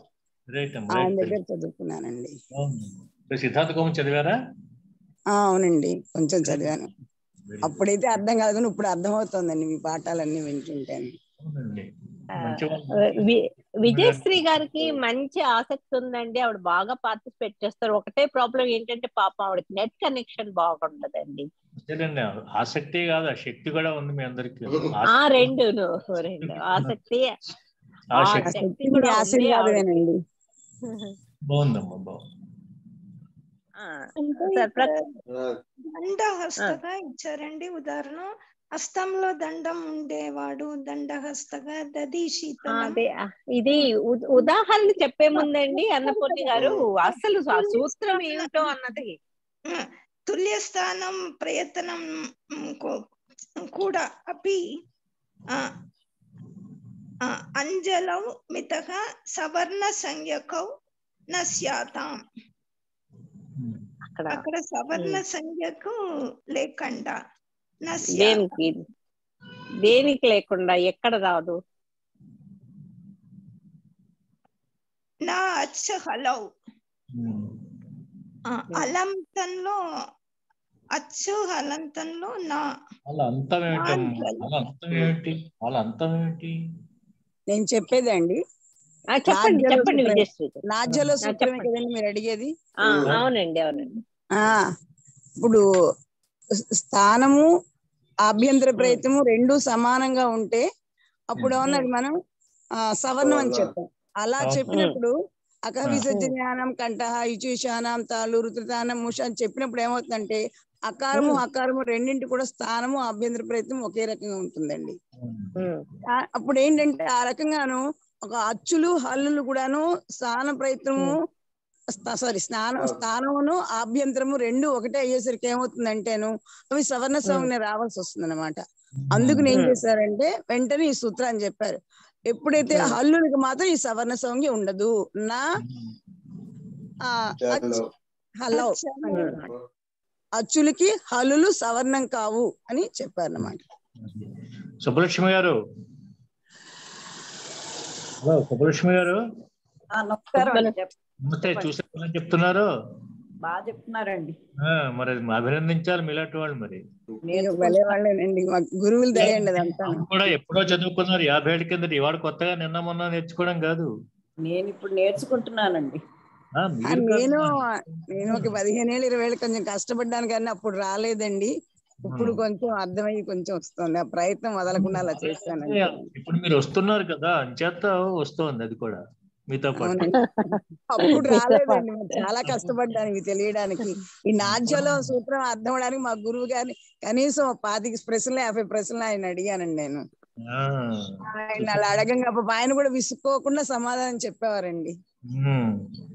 S4: రైట్ అమ్మ
S1: ఆయన
S4: రైట్
S1: దగ్గర చదువుకున్నానండి
S4: సిద్ధార్థ కోమం చదివారా
S1: ఆ, అవునండి కొంచెం చదివాను
S4: Very good.
S1: అప్పుడైతే అర్థం కాదు కానీ ఇప్పుడు అర్థమవుతోందండి మీ పాఠాలన్నీ వింటుంటాను
S4: అవునండి
S3: ఆ,
S4: మంచి వాళ్ళు.
S3: వి- విజయశ్రీ గారికి మంచి ఆసక్తి ఉందండి ఆవిడ బాగా పార్టిసిపేట్ చేస్తారు ఒకటే ప్రాబ్లం ఏంటంటే పాపం ఆవిడకి నెట్ కనెక్షన్ బాగుండదండి
S4: అంతేనండి ఆసక్తి కాదు ఆ శక్తి కూడా ఉంది మీ అందరికి
S3: ఆ రెండు రెండు ఆసక్తి
S4: ఆ
S3: ఆ
S4: శక్తి
S3: శక్తి
S1: శక్తి
S3: కూడా
S1: మీ
S3: ఉంది
S1: ఆశీర్వాదమేనండి
S4: బాగుందమ్మా బాగుంది
S3: ఆ,
S7: అంటే
S3: సార్
S7: ఇక్కడ
S3: ప్ర-
S7: దండహస్తగా ఇచ్చారండి ఉదాహరణ హస్తంలో దండం ఉండేవాడు దండహస్తగా దది
S3: ఆ,
S7: శీతలం
S3: అదే ఆ, ఇది ఉ- ఉదాహరణ చెప్పే ముందండి అన్నపూర్ణి గారు అసలు ఆ సూత్రం ఏమిటో అన్నది
S7: ఉమ్, తుల్యస్థానం ప్రయత్నం ఉమ్, కూ- కూడా అపి ఆ, ఆ, అంజలౌ మితః సవర్ణ సంజ్ఞకౌ న స్యాతాం
S3: అక్కడ
S7: అక్కడ సవర్ణ
S3: ఉమ్.
S7: సంజ్ఞకు లేకుండా న స్యాతాం
S3: దేనికి దేనికి లేకుండా ఎక్కడ రాదు
S7: నా అచ్చ హలౌ ఆ, అలంతంలో అచ్చు హలంతంలో నా
S4: వాళ్ళ అంతం ఏమిటమ్మా
S7: నాలుగు.
S4: వాళ్ళ అంతం ఏమిటి వాళ్ళ అంతం ఏమిటి
S1: నేను చెప్పేదండి
S3: ఆ, చెప్పండి
S1: నాద్యలో
S3: చెప్పండి
S1: సూత్రం.
S3: విజయశ్రీ గారు.
S1: నాజ్యలో
S3: ఆ,
S1: సూత్రమే
S3: చెప్పండి.
S1: కదండి మీరు అడిగేది
S3: ఆ, అవునండి అవునండి
S1: ఆ ఇప్పుడు స్థానము ఆభ్యంతర
S2: ఉమ్.
S1: ప్రయత్నము రెండు సమానంగా ఉంటే అప్పుడు
S4: ఉమ్.
S1: అన్నది మనం ఆ సవర్ణం అని
S2: సవర్ణ.
S1: చెప్పాం అలా
S4: అవును.
S1: చెప్పినప్పుడు అక
S4: ఆ.
S1: విసర్జనానం కంఠ ఇచుశానం తాలు రుతుతానం ముష అని చెప్పినప్పుడు ఏమవుతుందంటే అకారము
S3: ఉమ్.
S1: అకారము రెండింటి కూడా స్థానము ఆభ్యంతర ప్రయత్నం ఒకే రకంగా ఉంటుందండి
S3: ఉమ్,
S1: ఆ- అప్పుడు ఏంటంటే ఆ రకంగాను ఒక అచ్చులు హల్లులు కూడాను స్థాన ప్రయత్నము సారీ స్నానం
S2: ఆ.
S1: స్థానమును ఆభ్యంతరము రెండు ఒకటే అయ్యేసరికి ఏమవుతుందంటేను అవి సవర్ణ సంజ్ఞ రావాల్సి వస్తుంది అనమాట అందుకు ఏం
S3: ఉమ్.
S1: చేశారంటే వెంటనే ఈ సూత్రాన్ని చెప్పారు ఎప్పుడైతే
S3: ఉమ్.
S1: హల్లులకు మాత్రం ఈ సవర్ణ సంజ్ఞ ఉండదు నా ఆ,
S2: చలో.
S1: హలో
S7: అచ్చలు.
S3: ఉమ్.
S1: అచ్చులకి హల్లులు సవర్ణం కావు అని చెప్పారు అన్నమాట
S4: సుబ్బలక్ష్మి గారు హలో సుబ్బలక్ష్మి గారు
S8: ఆ, నమస్కారం అండి
S3: చెప్పండి.
S8: చెప్-
S4: నమస్తే
S8: చెప్పండి.
S4: చూసారని చెప్తున్నారు
S8: బాగా చెప్తున్నారండి
S4: ఆ, మరి అది అభినందించాలి మీలాంటి వాళ్ళు మరి
S1: మీరు భలే వాళ్ళేనండి మా గురువులు దయండి అదంతా
S4: అవును కూడా ఎప్పుడో చదువుకున్నారు యాభై ఏళ్ళ కిందట ఇవాళ కొత్తగా నిన్న మొన్న నేర్చుకోవడం కాదు
S8: నేను ఇప్పుడు నేర్చుకుంటున్నానండి
S4: ఆ,
S1: ఆ,
S4: మీరు కాదు
S1: నేను
S4: మా-
S1: నేను ఒక పదిహేను ఏళ్ళు ఇరవై ఏళ్ళు కొంచెం కష్టపడ్డాను కానీ అప్పుడు రాలేదండి ఇప్పుడు కొంచెం అర్థమయ్యి కొంచెం వస్తుంది ఆ ప్రయత్నం వదలకుండా అలా చేశాను
S4: అదే, ఇప్పుడు మీరు వస్తున్నారు కదా అంచేత వస్తోంది అది కూడా మీతో పాటు
S1: అవునండి అప్పుడు రాలేదండి నేను చాలా కష్టపడ్డాను ఇవి తెలియడానికి ఈ నాట్యలో సూత్రం అర్థం అవడానికి మా గురువు గారిని కనీసం ఓ పాతిక ప్రశ్నలు యాభై ప్రశ్నలు ఆయన అడిగానండి నేను
S4: ఆ,
S1: ఆయన అలా అడగంగా పాపం ఆయన కూడా విసుక్కోకుండా సమాధానం చెప్పేవారండి
S4: ఉమ్.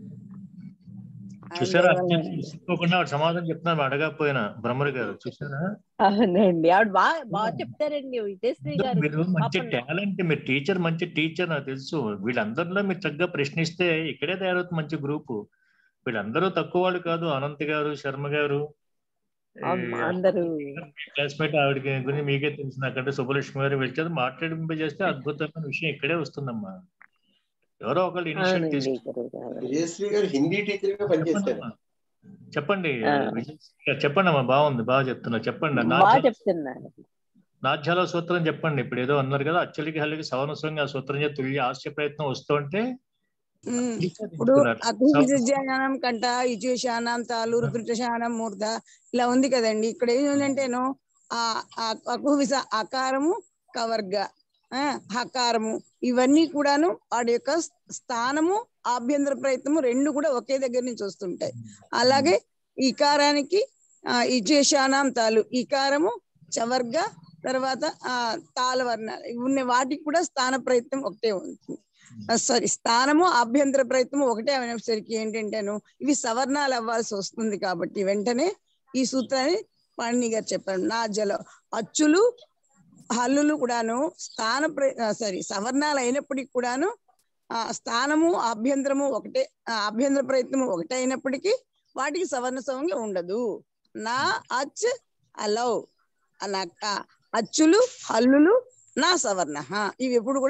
S1: ఆయన
S4: చూసారా
S1: దయ వల్ల.
S4: విసుకోకుండా వాడు సమాధానం చెప్తున్నారు అడగకపోయినా బ్రహ్మరి గారు చూసారా
S3: అవునండి ఆవిడ బాగా బాగా చెప్తారండి విజయశ్రీ గారు
S4: మీరు మంచి
S3: పాపం
S4: టాలెంట్ మీరు టీచర్ మంచి టీచర్ నాకు తెలుసు వీళ్ళందరిలో మీరు చక్కగా ప్రశ్నిస్తే ఇక్కడే తయారవుతుంది మంచి గ్రూప్ వీళ్ళందరూ తక్కువ వాళ్ళు కాదు అనంత్ గారు శర్మ గారు
S3: అమ్మ, అందరూ
S4: క్లాస్మేట్ ఆవిడకి గురించి మీకే తెలుసు నాకంటే సుబ్బలక్ష్మి గారు వీళ్ళతో మాట్లాడింపజేస్తే అద్భుతమైన విషయం ఇక్కడే వస్తుందమ్మా ఎవరో ఒకళ్ళు ఇనిషియేట్
S3: అవునండి
S4: తీసుకు
S3: గురువు గారు.
S2: విజయశ్రీ గారు హిందీ టీచర్ గా పనిచేశారు
S4: చెప్పండి
S3: ఆ.
S4: విజయశ్రీ గారు, చెప్పండి అమ్మా బాగుంది బాగా చెప్తున్నారు చెప్పండి
S3: బాగా
S4: నాట్య-
S3: చెప్తున్నారు
S4: నాట్యాల సూత్రం చెప్పండి ఇప్పుడు ఏదో అన్నారు కదా అచ్చలికి హల్లికి సవనస్వంగా ఆ సూత్రం చేసి తుల్య ఆస్య ప్రయత్నం వస్తుంటే
S1: ఉమ్. ఇప్పుడు అకువిజానం కంట ఇచ్చేశానం తాలు రుద్రశానం మూర్ధ ఇలా ఉంది కదండి ఇక్కడ ఏంటంటేను ఆ అకువిస అకారము కవర్గ ఆ, హకారము ఇవన్నీ కూడాను వాడి యొక్క స్థానము ఆభ్యంతర ప్రయత్నము రెండు కూడా ఒకే దగ్గర నుంచి వస్తుంటాయి అలాగే ఇకారానికి ఆ ఇచేశానం తాలు ఇకారము చవర్గ తర్వాత ఆ తాళవర్ణ ఉన్న వాటికి కూడా స్థాన ప్రయత్నం ఒకటే ఉంటుంది సారీ స్థానము ఆభ్యంతర ప్రయత్నం ఒకటే అనేసరికి ఏంటంటేను ఇవి సవర్ణాలు అవ్వాల్సి వస్తుంది కాబట్టి వెంటనే ఈ సూత్రాన్ని పాణిని గారు చెప్పారు నా జల అచ్చులు హల్లులు కూడాను స్థాన సారీ సవర్ణాలు అయినప్పటికీ కూడాను ఆ స్థానము ఆభ్యంతరము ఒకటే ఆ, ఆభ్యంతర ప్రయత్నము ఒకటే అయినప్పటికీ వాటికి సవర్ణ సంజ్ఞ ఉండదు నా అచ్ అలౌ అలా అచ్చులు హల్లులు నా సవర్ణ ఇవి ఎప్పుడు కూడా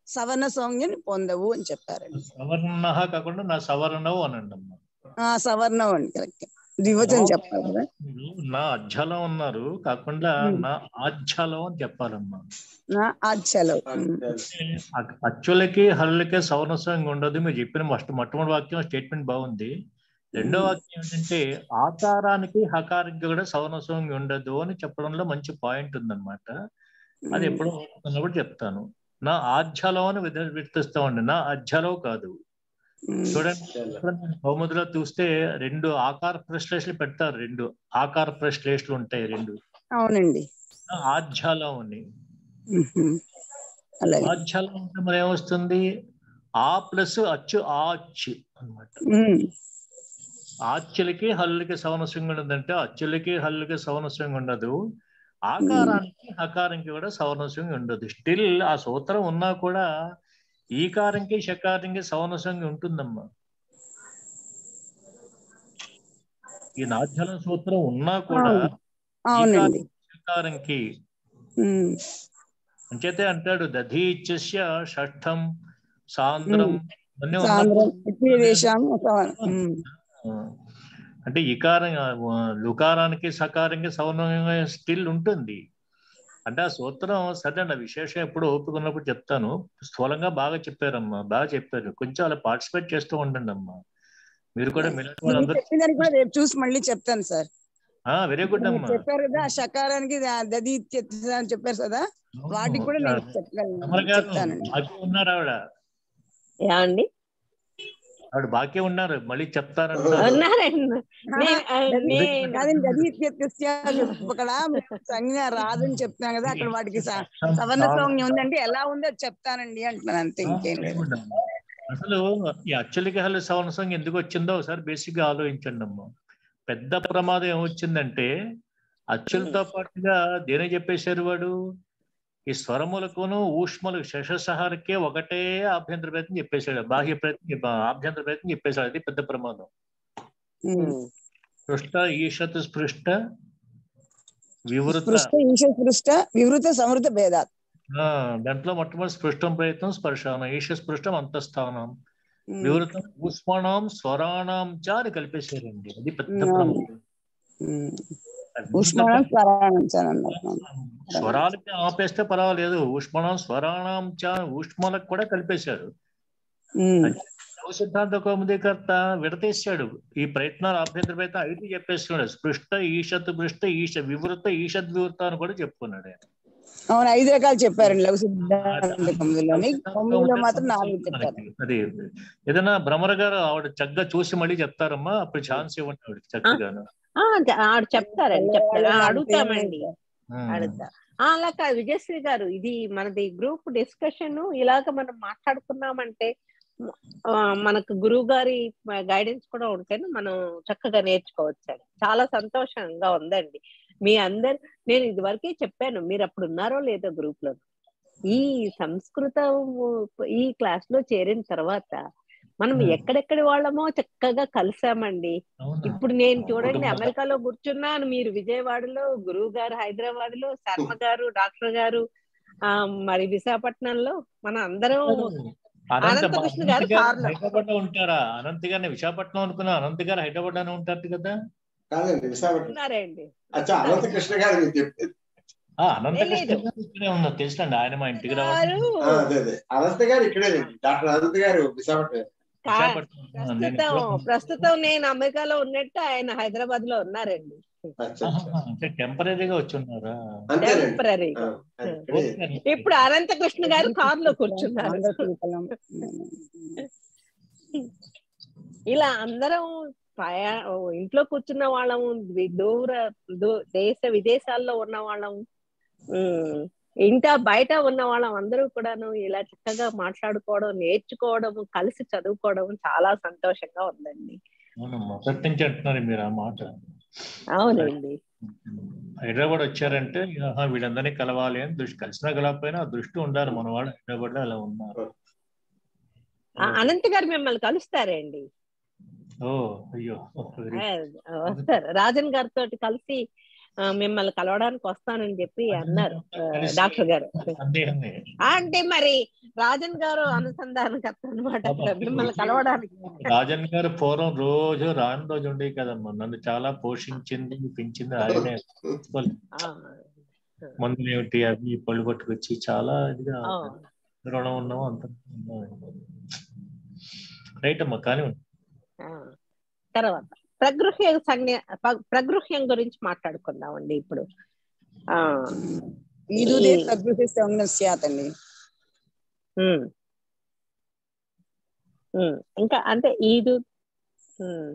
S1: సవర్ణ సౌజ్ఞని పొందవు అని చెప్పారండి
S4: సవర్ణ కాకుండా నా సవర్ణవు అనండి అమ్మా
S1: ఆ సవర్ణం అండి కరెక్ట్ ద్వివచనం చెప్పాలి కదా
S4: మీరు నా అజ్జలం ఉన్నారు కాకుండా
S1: ఉమ్.
S4: నా ఆజ్జలం అని చెప్పాలమ్మా
S1: నా ఆచలం
S4: అ- అచ్చులకి హల్లులకి సవర్ణస్వంగా ఉండదు మీరు చెప్పిన ఫస్ట్ మొట్టమొదటి వాక్యం స్టేట్మెంట్ బాగుంది రెండో వాక్యం ఏంటంటే ఆకారానికి హకారానికి కూడా సవర్ణస్వంగా ఉండదు అని చెప్పడంలో మంచి పాయింట్ ఉందన్నమాట అది ఎప్పుడో ఉన్నప్పుడు చెప్తాను నా ఆజ్జలం అని విధ- విడిపిస్తా ఉండి నా అజ్జలం కాదు చూడండి ఇక్కడ నేను బహుమతిలో చూస్తే రెండు ఆకార ప్రశ్లేషలు పెడతారు రెండు ఆకార ప్రశ్లేషలు ఉంటాయి రెండు
S1: అవునండి
S4: నా ఆజ్జలం అని
S1: ఉహుం. అలాగే
S4: ఆజ్జలం అంటే మరి ఏమొస్తుంది ఆ ప్లస్ అచ్చు ఆ అచ్చు అనమాట
S1: ఉమ్.
S4: ఆచ్చులకి హల్లుకి సవనస్యంగా ఉండదంటే అచ్చులకి హల్లుకి సవనస్యంగా ఉండదు ఆకారానికి హకారానికి కూడా సవర్ణస్యంగా ఉండదు స్టిల్ ఆ సూత్రం ఉన్నా కూడా ఈకారంకి షకారంకి సవర్ణస్యంగా ఉంటుందమ్మా ఈ నాధ్యాల సూత్రం ఉన్నా కూడా
S1: అవును. అవునండి
S4: షకారంకి
S1: ఉమ్.
S4: అంచేతే అంటాడు దధీచ్యస్య షష్ఠం సాంద్రం ఇవన్నీ
S1: సాంద్రం
S4: ఉన్నప్పుడు
S1: ఇట్టి వేషాం సవర్ణ ఉమ్.
S4: ఆ, అంటే ఇకారం ఆ, లుకారానికి సకారానికి సవర్ణంగా స్టిల్ ఉంటుంది అంటే ఆ సూత్రం సరే నా విశేషం ఎప్పుడు ఓపిక ఉన్నప్పుడు చెప్తాను స్థూలంగా బాగా చెప్పారమ్మా బాగా చెప్పారు కొంచెం అలా పార్టిసిపేట్ చేస్తూ ఉండండి అమ్మా మీరు కూడా మీలాంటి
S1: మీరు
S4: వాళ్ళందరూ
S1: చెప్పిన దానికి కూడా రేపు చూసి మళ్ళీ చెప్తాను సార్
S4: వెరీ గుడ్
S1: మీరు
S4: అమ్మా
S1: చెప్పారు కదా ఆ షకారానికి దా- దది ఇత్యర్థ అని చెప్పారు కదా వాటికి కూడా నేను చెప్పగలను
S4: అమర్ గారు
S1: చెప్తానండి
S4: బాకీ ఉన్నారు ఆవిడ
S3: యా అండి
S4: ఆవిడ బాకీ ఉన్నారు మళ్ళీ చెప్తారంట
S3: ఉన్నారండి నే- ఆ, నేను
S1: కాదండి దది ఇత్యర్థస్య అక్కడ సంజ్ఞ రాదని చెప్తాను కదా అక్కడ వాటికి స- సవర్ణ సౌజ్ఞ ఉందంటే ఎలా ఉందో అది చెప్తానండి అంటున్నాను అంతే ఇంకేం లేదు
S4: అసలు ఈ అచ్చలిక హల్లి సవనసం ఎందుకు వచ్చిందో ఒకసారి బేసిక్ గా ఆలోచించండి అమ్మా పెద్ద ప్రమాదం ఏమొచ్చిందంటే అచ్చులతో పాటుగా దేని చెప్పేశారు వాడు ఈ స్వరములకును ఊష్మలకు శశసహారకే ఒకటే ఆభ్యంతర ప్రయత్నం చెప్పేశాడు బాహ్య ప్రయత్నం చెప్ప- ఆభ్యంతర ప్రయత్నం చెప్పేశాడు అది పెద్ద ప్రమాదం
S1: ఉమ్.
S4: పృష్ట ఈషత్ స్పృష్ట వివృత
S1: స్పృష్ట ఈశ స్పృష్ట వివృత సమృద్ధ భేదాత్
S4: ఆ, దాంట్లో మొట్టమొదటి స్పృష్టం ప్రయత్నం స్పర్శానం ఈశ స్పృష్టం అంతఃస్థానం
S1: ఉమ్.
S4: వివృతం ఊష్మణం స్వరాణం చ అని కలిపేశారండి అది పెద్ద
S1: అవును.
S4: ప్రమాదం
S1: ఉమ్. ఉష్మానం స్వరాణం చాలా అన్నారు.
S4: స్వరాలకి ఆపేస్తే పర్వాలేదు ఊష్మణం స్వరాణం చ ఊష్మలకు కూడా కలిపేశారు
S1: ఉమ్.
S4: లఘు సిద్ధాంత కౌముదీకర్త విడతీశాడు ఈ ప్రయత్నాలు ఆభ్యంతర ప్రయత్నం ఐదు చెప్పేస్తున్నాడు స్పృష్ట ఈషత్ పృష్ట ఈష వివృత ఈషద్ వివృత అని కూడా చెప్పుకున్నాడు ఆయన.
S1: అవును ఐదు రకాలు చెప్పారండి లఘు సిద్ధాంత కౌముదిలోని కౌముదిలో మాత్రం నాలుగు చెప్పారు
S4: మనకి అది ఏదైనా భ్రమర గారు ఆవిడ చక్కగా చూసి మళ్ళీ చెప్తారమ్మా అప్పుడు ఛాన్స్ ఇవ్వండి ఆవిడకి చక్కగాను
S3: ఆ, చె- ఆడు చెప్తారండి చెప్తారు ఆ, అడుగుతామండి
S4: ఉమ్.
S3: అడుగుతా ఆ, అలా కాదు విజయశ్రీ గారు ఇది మనది గ్రూప్ డిస్కషన్ ఇలాగ మనం మాట్లాడుకున్నామంటే ఆ, మనకు గురువు గారి గైడెన్స్ కూడా ఉంటేనే మనం చక్కగా నేర్చుకోవచ్చు చాలా సంతోషంగా ఉందండి మీ అందరు నేను ఇదివరకే చెప్పాను మీరు అప్పుడు ఉన్నారో లేదో గ్రూప్ లో ఈ సంస్కృతం ఈ క్లాస్ లో చేరిన తర్వాత మనం
S4: Hmm.
S3: ఎక్కడెక్కడి వాళ్ళమో చక్కగా కలిసామండి
S4: అవునా?
S3: ఇప్పుడు నేను చూడండి
S4: కుటుంబ-
S3: అమెరికాలో కూర్చున్నాను మీరు విజయవాడలో గురువు గారు హైదరాబాద్ లో శర్మ గారు డాక్టర్ గారు ఆ మరి విశాఖపట్నంలో మన అందరం
S4: అనంత
S3: అనంతకృష్ణ గారు
S4: అనంత్ గారు
S3: కార్లో.
S4: హైదరాబాద్ లో ఉంటారా అనంత్ గారిని విశాఖపట్నం అనుకున్నా అనంత్ గారు హైదరాబాద్ లోనే ఉంటారు కదా
S2: కాదండి విశాఖపట్నం
S3: ఉన్నారండి
S2: అచ్చా అనంత కృష్ణ గారు మీకు చెప్పేది
S4: ఆ అనంత
S3: లేదు.
S4: కృష్ణ గారు ఇక్కడే ఉన్నారు తెలుసండి ఆయన మా ఇంటికి రావాలి
S3: గారు
S2: ఆ, అదే అదే అనంత గారు ఇక్కడే డాక్టర్ అనంత్ గారు విశాఖపట్నం
S3: కా-
S4: విశాఖపట్నం ఆ, నేను
S3: ప్రస్తుతం
S4: ఎప్పుడో-
S3: ప్రస్తుతం నేను అమెరికాలో ఉన్నట్టు ఆయన హైదరాబాద్ లో ఉన్నారండి
S2: అచ్చా,
S4: ఆహా,
S2: అచ్చా.
S4: అంటే టెంపరీగా వచ్చి ఉన్నారా
S2: అంతేనండి
S3: టెంపరీ
S2: ఆ, ఆయన ఇక్కడే.
S4: ఓకే.
S3: ఇప్పుడు అనంతకృష్ణ గారు కారులో కూర్చున్నారు
S1: ఆంధ్రశీతలం.
S3: ఇలా అందరం ప్రయా ఇంట్లో కూర్చున్న వాళ్ళం వి- దూర దూ- దేశ విదేశాల్లో ఉన్న వాళ్ళం ఉమ్, ఇంకా బయట ఉన్న వాళ్ళం అందరూ కూడాను ఇలా చక్కగా మాట్లాడుకోవడం నేర్చుకోవడం కలిసి చదువుకోవడం చాలా సంతోషంగా ఉందండి
S4: అవును మొదటి నుంచి అంటున్నారు మీరు ఆ మాట
S3: అవునండి
S4: హైదరాబాద్ వచ్చారంటే ఆహా, వీళ్ళందరినీ కలవాలి అని దృష్టి కలిసినా కలవకపోయినా ఆ దృష్టి ఉండాలి మన వాళ్ళు హైదరాబాద్ లో అలా ఉన్నారు
S3: ఆ, అనంత్ గారు మిమ్మల్ని కలుస్తారండి
S4: ఓ అయ్యో వెరీ
S3: ఆ, వస్తారు రాజన్ గారితో కలిసి ఆ, మిమ్మల్ని కలవడానికి వస్తానని చెప్పి అన్నారు ఆ, డాక్టర్ గారు
S4: సందేహమే
S3: ఆ, అంటే మరి రాజన్ గారు అనుసంధానకర్త అనమాట అక్కడ మిమ్మల్ని కలవడానికి
S4: రాజన్ గారు పూర్వం రోజు రాని రోజు ఉండే కదమ్మా నన్ను చాలా పోషించింది పెంచింది ఆయనే
S3: ఆ,
S4: మందులు ఏమిటి అవి పళ్ళు పట్టుకొచ్చి చాలా ఇదిగా
S3: ఆ,
S4: రుణం ఉన్నాము అంత రైట్ అమ్మా కానీ
S3: ఆ. తర్వాత ప్రగృహ్య సంజ్ఞ ప- ప్రగృహ్యం గురించి మాట్లాడుకుందామండి ఇప్పుడు ఆ
S1: ఈదుదే
S3: ఈ-
S1: ప్రకృతి సంజ్ఞ స్యాత్ అండి
S3: ఉమ్. ఉమ్. ఇంకా అంటే ఈదు ఉమ్.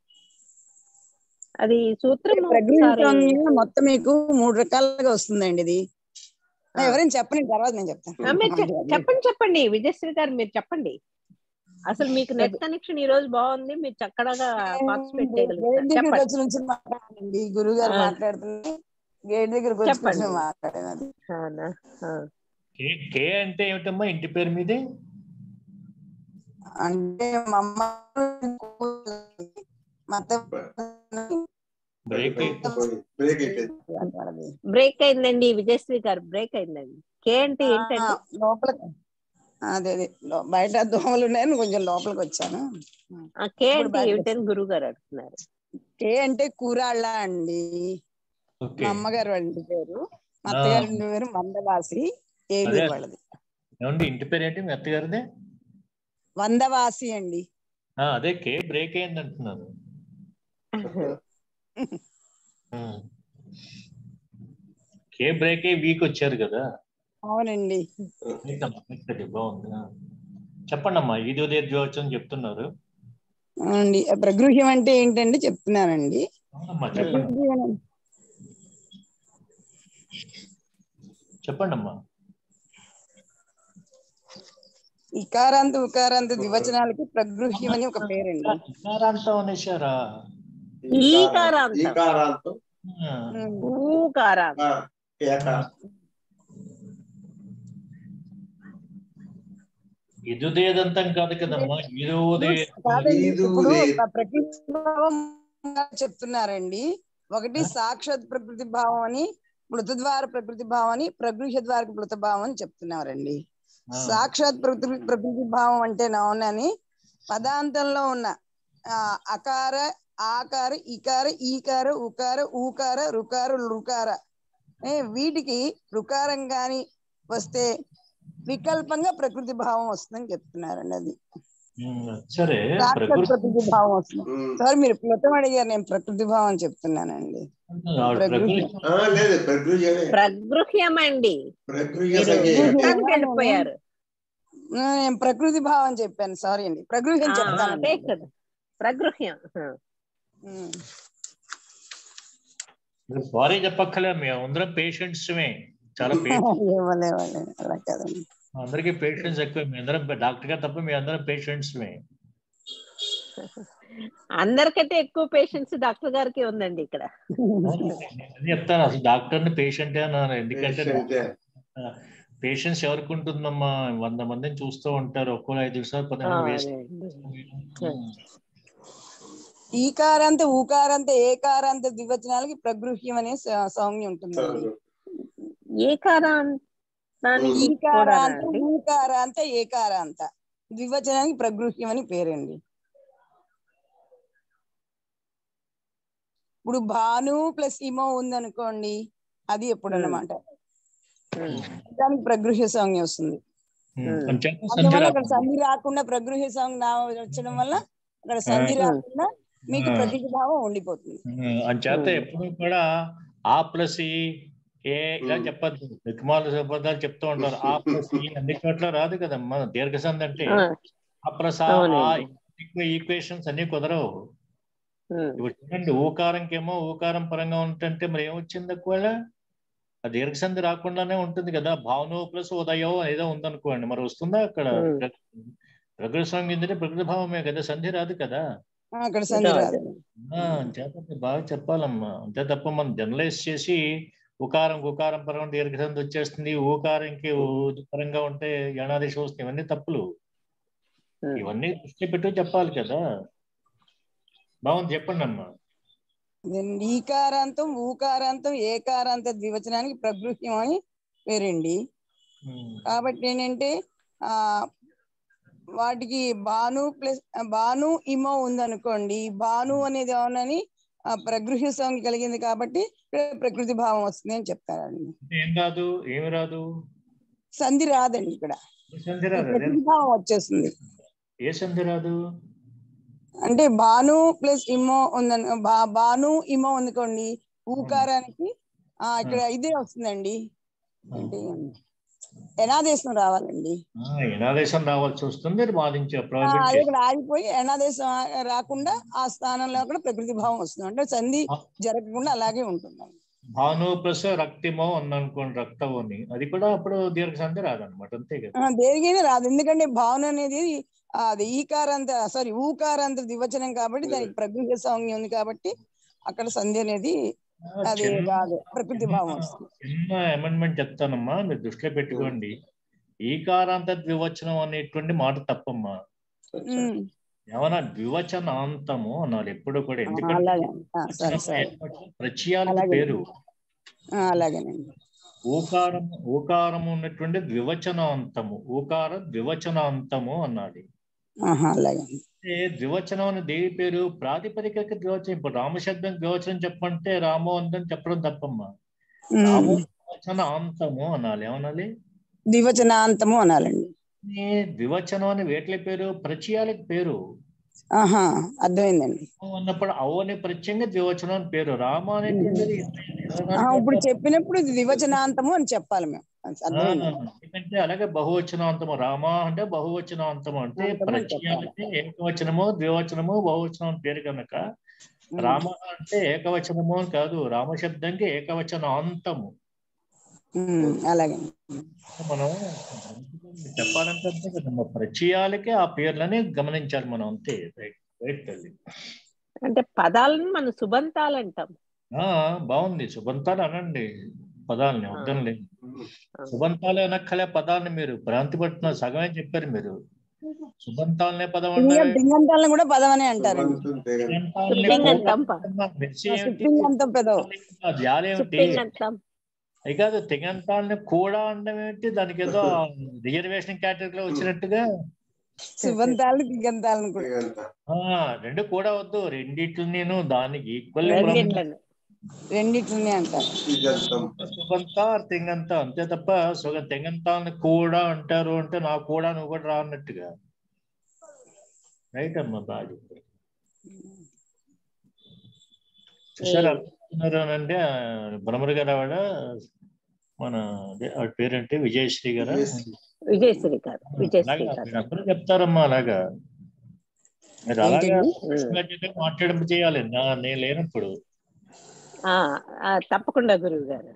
S3: అది సూత్రం
S1: ప్రకృతి
S3: ఒకసారి
S1: సంజ్ఞ మొత్తం మీకు మూడు రకాలుగా వస్తుందండి ఇది
S3: ఆ.
S1: ఎవరైనా చెప్పండి తర్వాత నేను చెప్తాను
S3: ఆ, మీరు చెప్- చెప్పండి చెప్పండి విజయశ్రీ గారు మీరు చెప్పండి అసలు మీకు నెట్ కనెక్షన్ ఈ రోజు బాగుంది మీరు చక్కగా పార్టిసిపేట్
S1: గేట్
S3: చేయగలుగుతారు
S1: దగ్గరికి
S3: చెప్పండి
S1: వచ్చి నుంచి మాట్లాడండి గురువు గారు
S3: ఆ.
S1: మాట్లాడుతుంది గేట్ దగ్గరికి వచ్చి
S3: చెప్పండి.
S1: కొంచెం మాట్లాడేది
S3: అవునా ఆ.
S4: కే కే అంటే ఏమిటమ్మా ఇంటి పేరు మీదే
S1: అంటే మా అమ్మ మా అత్త
S4: బ్రేక్
S2: బ్రేక్ అయిపోయింది
S1: వాళ్ళది.
S3: బ్రేక్ అయిందండి విజయశ్రీ గారు బ్రేక్ అయిందండి కే అంటే ఏంటండి
S1: ఆ, లోపల అదే అదే లో- బయట దోమలు ఉన్నాయని కొంచెం లోపలికి వచ్చాను
S3: ఆ, కే
S1: ఇప్పుడు
S3: అంటే
S1: బయటకు
S3: ఏమిటని గురువు గారు అడుగుతున్నారు
S1: కే అంటే కూరాళ్ళ అండి
S4: ఓకే
S1: మా అమ్మగారు వాళ్ళ ఇంటి పేరు మా
S4: ఆ.
S1: అత్తగారి ఇంటి పేరు మందవాసి ఏలూరు
S4: అదే.
S1: వాళ్ళది
S4: ఏమండి ఇంటి పేరు ఏంటి మీ అత్తగారిదే
S1: వందవాసి అండి
S4: ఆ, అదే కే బ్రేక్ అయింది అంటున్నాను ఉమ్. కే బ్రేక్ అయ్యి వీక్ వచ్చారు కదా
S1: అవునండి
S4: ఏంటమ్మా, ఏంటది? బాగుంది ఆ. చెప్పండి అమ్మా ఇది ఉదయోత్సవం చెప్తున్నారు
S1: అవునండి ఆ ప్రగృహ్యం అంటే ఏంటండి చెప్తున్నానండి
S4: అవునమ్మా చెప్పండి
S1: ప్రగృహ్యం అనే-
S4: చెప్పండి అమ్మా
S1: ఇకారాంత ఉకారాంత ద్వివచనాలకి ప్రగృహ్యం అని ఒక పేరండి
S4: వికారాంతం అనేసారా
S3: ఈకారాంతం.
S2: ఈకారాంతం
S4: ఆ.
S1: ఉమ్.
S3: ఊకారా
S2: ఆ, ఏక
S4: ఇదుదేదంతం కాదు కదమ్మా ఇదుదే
S1: కాదండి
S2: ఇది
S1: ఇప్పుడు
S2: ఉదే.
S1: ఒక ప్రకృతి భావం చెప్తున్నారండి ఒకటి సాక్షాత్ ప్రకృతి భావం అని మృతద్వార ప్రకృతి భావం అని ప్రగృహ్య ద్వార మృత భావం అని చెప్తున్నారండి
S4: ఆ.
S1: సాక్షాత్ ప్రకృతి ప్రకృతి భావం అంటే నౌనని పదాంతంలో ఉన్న ఆ, అకార ఆకార ఇకార ఈకార ఉకార ఊకార రుకార లుకార ఏ, వీటికి రుకారం గాని వస్తే వికల్పంగా ప్రకృతి భావం వస్తుందని చెప్తున్నారండి అది
S4: ఉమ్, సరే
S1: సాక్షాత్
S4: ప్రకృతి
S1: ప్రకృతి భావం వస్తుంది
S2: ఉమ్.
S1: సార్ మీరు ప్లతం అడిగారు నేను ప్రకృతి భావం చెప్తున్నానండి
S4: ఆవిడ ప్రకృతి
S2: ఆ, లేదు ప్రకృతి
S3: ప్రగృహ్యం అండి
S2: ప్రకృతి
S3: మీరు
S2: సంజ్ఞ
S3: మొత్తానికి వెళ్ళిపోయారు
S1: ఆ, నేను ప్రకృతి భావం చెప్పాను సారీ అండి ప్రగృహ్యం
S3: ఆ, అదే
S1: చెప్తానండి
S3: కదా ప్రగృహ్యం ఆ.
S1: ఉమ్.
S4: సారీ చెప్పక్కలే మేము అందరం పేషెంట్స్ చాలా పేషెంట్స్
S1: ఇవ్వలే, ఇవ్వలే, అలా కాదండి
S4: అందరికీ పేషెంట్స్ ఎక్కువ మీ అందరం డాక్టర్ గారు తప్ప మీ అందరం పేషెంట్స్
S3: అందరికంటే ఎక్కువ పేషెంట్స్ డాక్టర్ గారికి ఉందండి ఇక్కడ
S4: చెప్తాను అసలు డాక్టర్ ని పేషెంట్ అన్నాను ఎందుకంటే
S2: Patient.
S4: పేషెంట్స్ ఎవరికి ఉంటుందమ్మా వంద మందిని చూస్తూ ఉంటారు ఒక్కో ఐదు నిమిషాలు
S3: ఆ,
S4: పదిహేను వేస్ట్
S3: అదే.
S1: ఈకారాంత ఊకారాంత ఏకారాంత ద్వివచనాలకి ప్రగృహ్యం అనే స- సౌమ్యం ఉంటుందండి
S3: ఏ కారానికి కూడా
S1: ఈకారాంత
S3: అండి
S1: ఊకారాంత ఏకారాంత ద్వివచనానికి ప్రగృహ్యం అని పేరండి ఇప్పుడు భాను ప్లస్ ఇమో ఉందనుకోండి అది ఎప్పుడు అన్నమాట దానికి ప్రగృహ్య సౌమ్యం వస్తుంది అందువల్ల అక్కడ సంధి రాకుండా ప్రగృహ్య సౌంగ్ నా వచ్చడం వల్ల అక్కడ సంధి
S4: ఆ.
S1: రాకుండా మీకు
S4: ఆ.
S1: ప్రతిభావం ఉండిపోతుంది
S4: అంచేత ఎప్పుడు కూడా ఆ ప్లస్ ఈ ఏ ఇలా
S2: ఉమ్.
S4: చెప్పద్దు దిక్మాల శబ్దాలు చెప్తూ ఉంటారు ఆ ప్లస్ ఈ అన్ని చోట్ల రాదు కదమ్మా దీర్ఘసంధి అంటే
S3: ఆ,
S4: ఆ ప్లస్ ఆ
S3: అవునండి.
S4: ఈక్వేషన్స్ అన్ని కుదరవు
S3: ఉమ్,
S4: ఇప్పుడు చూడండి ఊకారంకేమో ఊకారం పరంగా ఉంటుంటే మరి ఏమొచ్చింది ఒకవేళ ఆ దీర్ఘసంధి రాకుండానే ఉంటుంది కదా భావనో ప్లస్ ఉదయం ఏదో ఉందనుకోండి మరి వస్తుందా అక్కడ
S3: ఉమ్.
S4: ప్రకృతి స్వామి ఏంటంటే ప్రకృతి భావమే కదా సంధి రాదు కదా
S1: ఆ, అక్కడ సంధి
S3: రాదు.
S1: రాదు
S4: ఆ, చేత బాగా చెప్పాలమ్మా అంతే తప్ప మనం జనరలైజ్ చేసి ఉకారం ఉకారం పరంగా దీర్ఘసంధి వచ్చేస్తుంది ఊకారంకి ఊ- పరంగా ఉంటే యణాదేశం వస్తుంది ఇవన్నీ తప్పులు
S3: ఉమ్.
S4: ఇవన్నీ దృష్టి పెట్టు చెప్పాలి కదా బాగుంది చెప్పండి అమ్మా
S1: అదేనండి. ఈకారాంతం ఊకారాంతం ఏకారాంత ద్వివచనానికి ప్రగృహ్యం అని పేరండి
S4: ఉమ్.
S1: కాబట్టి ఏంటంటే ఆ వాటికి బాను ప్లస్ బాను ఇమో ఉందనుకోండి బాను అనేది ఏమనని ఆ ప్రగృహ్య సంజ్ఞ కలిగింది కాబట్టి ఇక్కడ ప్రకృతి భావం వస్తుంది అని చెప్తారండి
S4: అంటే ఏం రాదు ఏమి రాదు
S1: సంధి రాదండి ఇక్కడ
S4: ఏ సంధి రాదు అదే
S1: ప్రకృతి భావం వచ్చేస్తుంది
S4: ఏ సంధి రాదు
S1: అంటే బాను ప్లస్ ఇమో ఉందని బా- బాను ఇమో ఉందనుకోండి ఊకారానికి ఆ ఇక్కడ ఇదే వస్తుందండి ఏంటి ఎనాదేశం రావాలండి
S4: ఆ, ఎనాదేశం రావాల్సి వస్తుంది మీరు వాదించే
S1: ఆ,
S4: ప్రాజెక్ట్
S1: అది ఇక్కడ ఆగిపోయి ఎనాదేశం ఆ- రాకుండా ఆ స్థానంలో కూడా ప్రకృతి భావం వస్తుంది అంటే సంధి జరగకుండా అలాగే ఉంటుంది
S4: భాను ప్లస్ రక్తిమో ఉందనుకోండి రక్తమోని అది కూడా అప్పుడు దీర్ఘ సంధి రాదనమాట అంతే కదా
S1: ఆ, దేనికైనా రాదు ఎందుకంటే భావన అనేది ఆ, అది ఈకారాంత సారీ ఊకారాంత ద్వివచనం కాబట్టి దానికి ప్రకృతి సౌమ్యం ఉంది కాబట్టి అక్కడ సంధి అనేది అది
S4: చిన్న-
S1: రాదు ప్రకృతి భావం వస్తుంది
S4: చిన్న అమెండ్మెంట్ చెప్తానమ్మా మీరు దృష్టిలో పెట్టుకోండి ఈకారాంత ద్వివచనం అనేటువంటి మాట తప్పమ్మా
S1: ఉమ్,
S4: ఏమన్నా ద్వివచనాంతము అనాలి ఎప్పుడు కూడా ఎందుకంటే
S1: అలాగే ఆ, సరే సరే
S4: ప్రత్యయాలకి
S1: అలాగే.
S4: పేరు
S1: ఆ, అలాగేనండి
S4: ఓకారం ఓకారము ఉన్నటువంటి ద్వివచనాంతము ఓకార ద్వివచనాంతము అన్నది
S1: ఆహా, అలాగే
S4: అంటే ద్వివచనం అనే దేవి పేరు ప్రాతిపదికకి ద్వివచనం ఇప్పుడు రామశబ్దం ద్వివచనం చెప్పంటే రామో అందని చెప్పడం తప్పమ్మా రామో
S1: ఉమ్,
S4: ద్వివచనాంతము అనాలి ఏమనాలి
S1: ద్వివచనాంతము అనాలండి
S4: ఈ ద్వివచనం అని వేట్ల పేరు ప్రత్యయాలకి పేరు
S1: ఆహా అర్థమైందండి
S4: రామం అన్నప్పుడు అవు అనే ప్రత్యంగా ద్వివచనం అని పేరు రామ అనేటువంటిది
S1: ఆ, ఇప్పుడు చెప్పినప్పుడు ఇది ద్వివచనాంతము అని చెప్పాలి మేము అది
S4: ఆ,
S1: అర్థమైంది
S4: ఎందుకంటే అలాగే బహువచనాంతము రామ అంటే బహువచనాంతము అంటే
S1: అంతము అని
S4: ప్రత్యయాలకి ఏకవచనము ద్వివచనము బహువచనం అని పేరు కనుక
S1: ఉమ్,
S4: రామ అంటే ఏకవచనము అని కాదు రామశబ్దంకి ఏకవచనాంతము
S1: ఉమ్, అలాగే
S4: మనం చెప్పాలంటే అంతే కదమ్మా ప్రత్యయాలకి ఆ పేర్లని గమనించాలి మనం అంతే రైట్ రైట్ తల్లి
S3: అంటే పదాలను మనం సుబంతాలు అంటాం
S4: ఆ బాగుంది సుబంతాలు అనండి పదాలని వద్దండి సుబంతాలు అనక్కలే పదాలని మీరు భ్రాంతి పడుతున్నారు సగమే చెప్పారు మీరు సుబంతాలనే పదం
S1: పింగం
S4: అంటే
S1: పింగంతాలను కూడా పదమనే అంటారండి
S4: సుబంతాలనే
S3: సుప్పింగంతం
S4: మెర్సి ఏమిటి?
S1: సుప్పింగంతం పెదవు
S4: అది యాదేమిటి
S3: సుప్పింగంతం
S4: అది కాదు తెగంతాలని కూడా అనడం ఏంటి దానికి ఏదో రిజర్వేషన్ కేటగిరీలో వచ్చినట్టుగా
S1: సుబంతాలను పింగంతాలను కూడా
S4: ఆ రెండు కూడా వద్దు రెండిట్లు నేను దానికి ఈక్వల్
S3: రెండింటిని
S1: రెండిట్లనే అంటారు
S4: సుగంత తెంగంత అంతే తప్ప సుగ తెంగంతాన్ని కూడా అంటారు అంటే నా కూడా నువ్వు కూడా రా అన్నట్టుగా రైట్ అమ్మా బాగా చెప్పారు. చూసారా అంటే బ్రహ్మరు గారు ఆవిడ మన అదే ఆవిడ పేరేంటి విజయశ్రీ గారా
S3: విజయశ్రీ గారు విజయశ్రీ
S4: అలాగా
S3: గారు
S4: మీరు అందరూ చెప్తారమ్మా అలాగా మీరు అలాగా
S1: ఏంటండి?
S4: కృష్ణాజీ మాట్లాడింపు చేయాలి నా నేను లేనప్పుడు
S3: ఆ, ఆ, తప్పకుండా గురువు గారు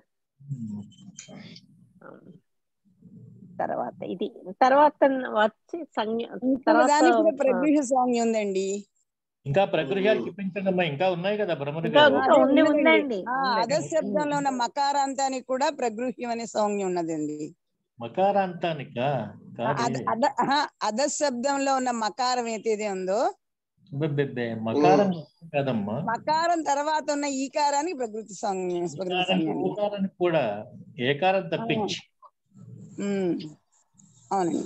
S3: తర్వాత ఇది తర్వాత వచ్చి సంజ్ఞ
S1: ఇంకొక దానికి కూడా
S3: తర్వాత
S1: ప్రగృహ స్వామి ఉందండి
S4: ఇంకా ప్రగృహాలకి పెంచండమ్మా ఇంకా ఉన్నాయి కదా బ్రహ్మరు
S3: ఇంకా
S4: గారు
S3: ఇంకా ఉంది ఉందండి
S1: ఆ అధశబ్దంలో ఉన్న మకారాంతానికి కూడా ప్రగృహ్యం అనే సౌమ్యం ఉన్నదండి
S4: మకారాంతానిక కాదు
S1: అద- అద- ఆహా, అధశబ్దంలో ఉన్న మకారం ఏదైతే ఉందో
S4: బెబ్బెబ్బే మకారం కాదమ్మా
S1: మకారం తర్వాత ఉన్న ఈకారానికి ప్రకృతి సౌమ్యం ప్రకృతి
S4: మకారానికి
S1: సౌమ్యం
S4: ఊకారానికి కూడా ఏకారం తప్పించి
S1: ఉమ్, అవునండి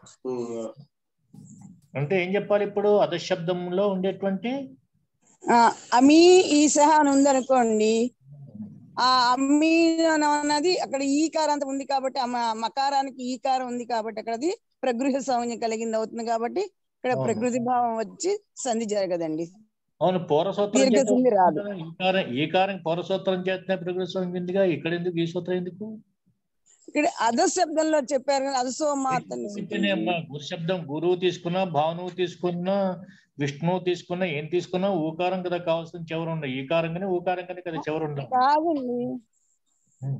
S4: అంటే ఏం చెప్పాలి ఇప్పుడు అధశబ్దంలో ఉండేటువంటి
S1: ఆ, అమీ ఈసహ అని ఉందనుకోండి ఆ అమ్మీ అని అన్నది అక్కడ ఈకారాంతం ఉంది కాబట్టి ఆ మ- మకారానికి ఈకారం ఉంది కాబట్టి అక్కడ అది ప్రగృహ సౌమ్యం కలిగింది అవుతుంది కాబట్టి ఇక్కడ
S4: అవును.
S1: ప్రకృతి భావం వచ్చి సంధి జరగదండి
S4: అవును పౌరసూత్రం
S1: దీర్ఘ
S4: చేత
S1: సంధి రాదు
S4: ఈకారం ఈకారం పౌరసూత్రం చేతనే ప్రకృతి ఉందిగా ఇక్కడ ఎందుకు ఈ సూత్రం ఎందుకు
S1: ఇక్కడ అధశబ్దంలో చెప్పారు కదా అధసో మాతని
S4: అయితేనే అమ్మా గురు శబ్దం గురువు తీసుకున్నా భానువు తీసుకున్నా విష్ణువు తీసుకున్నా ఏం తీసుకున్నా ఊకారం కదా కావాల్సిన చివరు ఉండవు ఈకారం కానీ ఊకారం కానీ కదా చివరు ఉండవు
S1: కాదండి
S4: ఉమ్.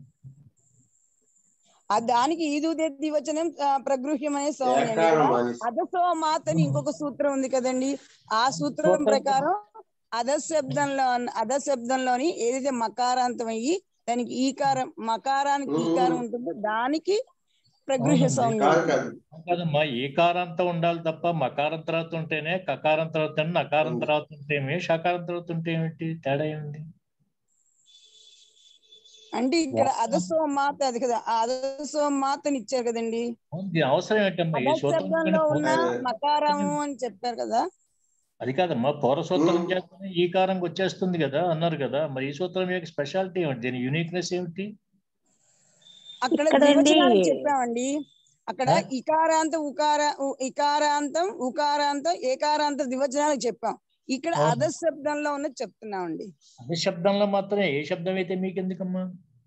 S1: ఆ దానికి ఈదు దివచనం ఆ, ప్రగృహ్యం అనే సౌమ్యం
S2: ఏకారం మానేసి.
S1: అధసో మాత అని ఇంకొక సూత్రం ఉంది కదండి ఆ సూత్రం
S4: సూత్రం
S1: ప్రకారం అధశబ్దంలో అధశబ్దంలోని ఏదైతే మకారాంతం అయ్యి దానికి ఈకారం మకారానికి
S2: ఉమ్.
S1: ఈకారం ఉంటుందో దానికి ప్రగృహ్య
S4: అవునండి.
S1: సౌమ్యం
S2: కాదు కాదు
S4: కాదమ్మా ఈకారంతో ఉండాలి తప్ప మకారం తర్వాత ఉంటేనే కకారం తర్వాత నకారం
S2: ఉమ్.
S4: తర్వాత ఉంటేమే షకారం తర్వాత ఉంటే ఏమిటి తేడా ఏమిటి
S1: అంటే ఇక్కడ అధసోమాత అది కదా ఆ అధసోమాతని ఇచ్చారు కదండి
S4: దీని అవసరం ఏంటమ్మా ఈ సూత్రం
S1: శబ్దంలో ఉన్న
S4: పౌర-
S1: మకారము అని చెప్పారు కదా
S4: అది కాదమ్మా పౌర సూత్రం చేస్తేనే ఈ కారంగా వచ్చేస్తుంది కదా అన్నారు కదా మరి ఈ సూత్రం యొక్క స్పెషాలిటీ ఏమిటి దీని యూనిక్నెస్ ఏమిటి
S1: అక్కడ
S3: ఇక్కడ
S1: ద్వివచనాలు
S3: అండి-
S1: చెప్పామండి అక్కడ
S4: ఆ?
S1: ఇకారాంత ఉకార ఉ- ఇకారాంతం ఉకారాంతం ఏకారాంత ద్వివచనాలు చెప్పాం ఇక్కడ
S4: అవును.
S1: అధశబ్దంలో ఉన్నది చెప్తున్నామండి
S4: అదే శబ్దంలో మాత్రమే ఏ శబ్దం అయితే మీకు ఎందుకమ్మా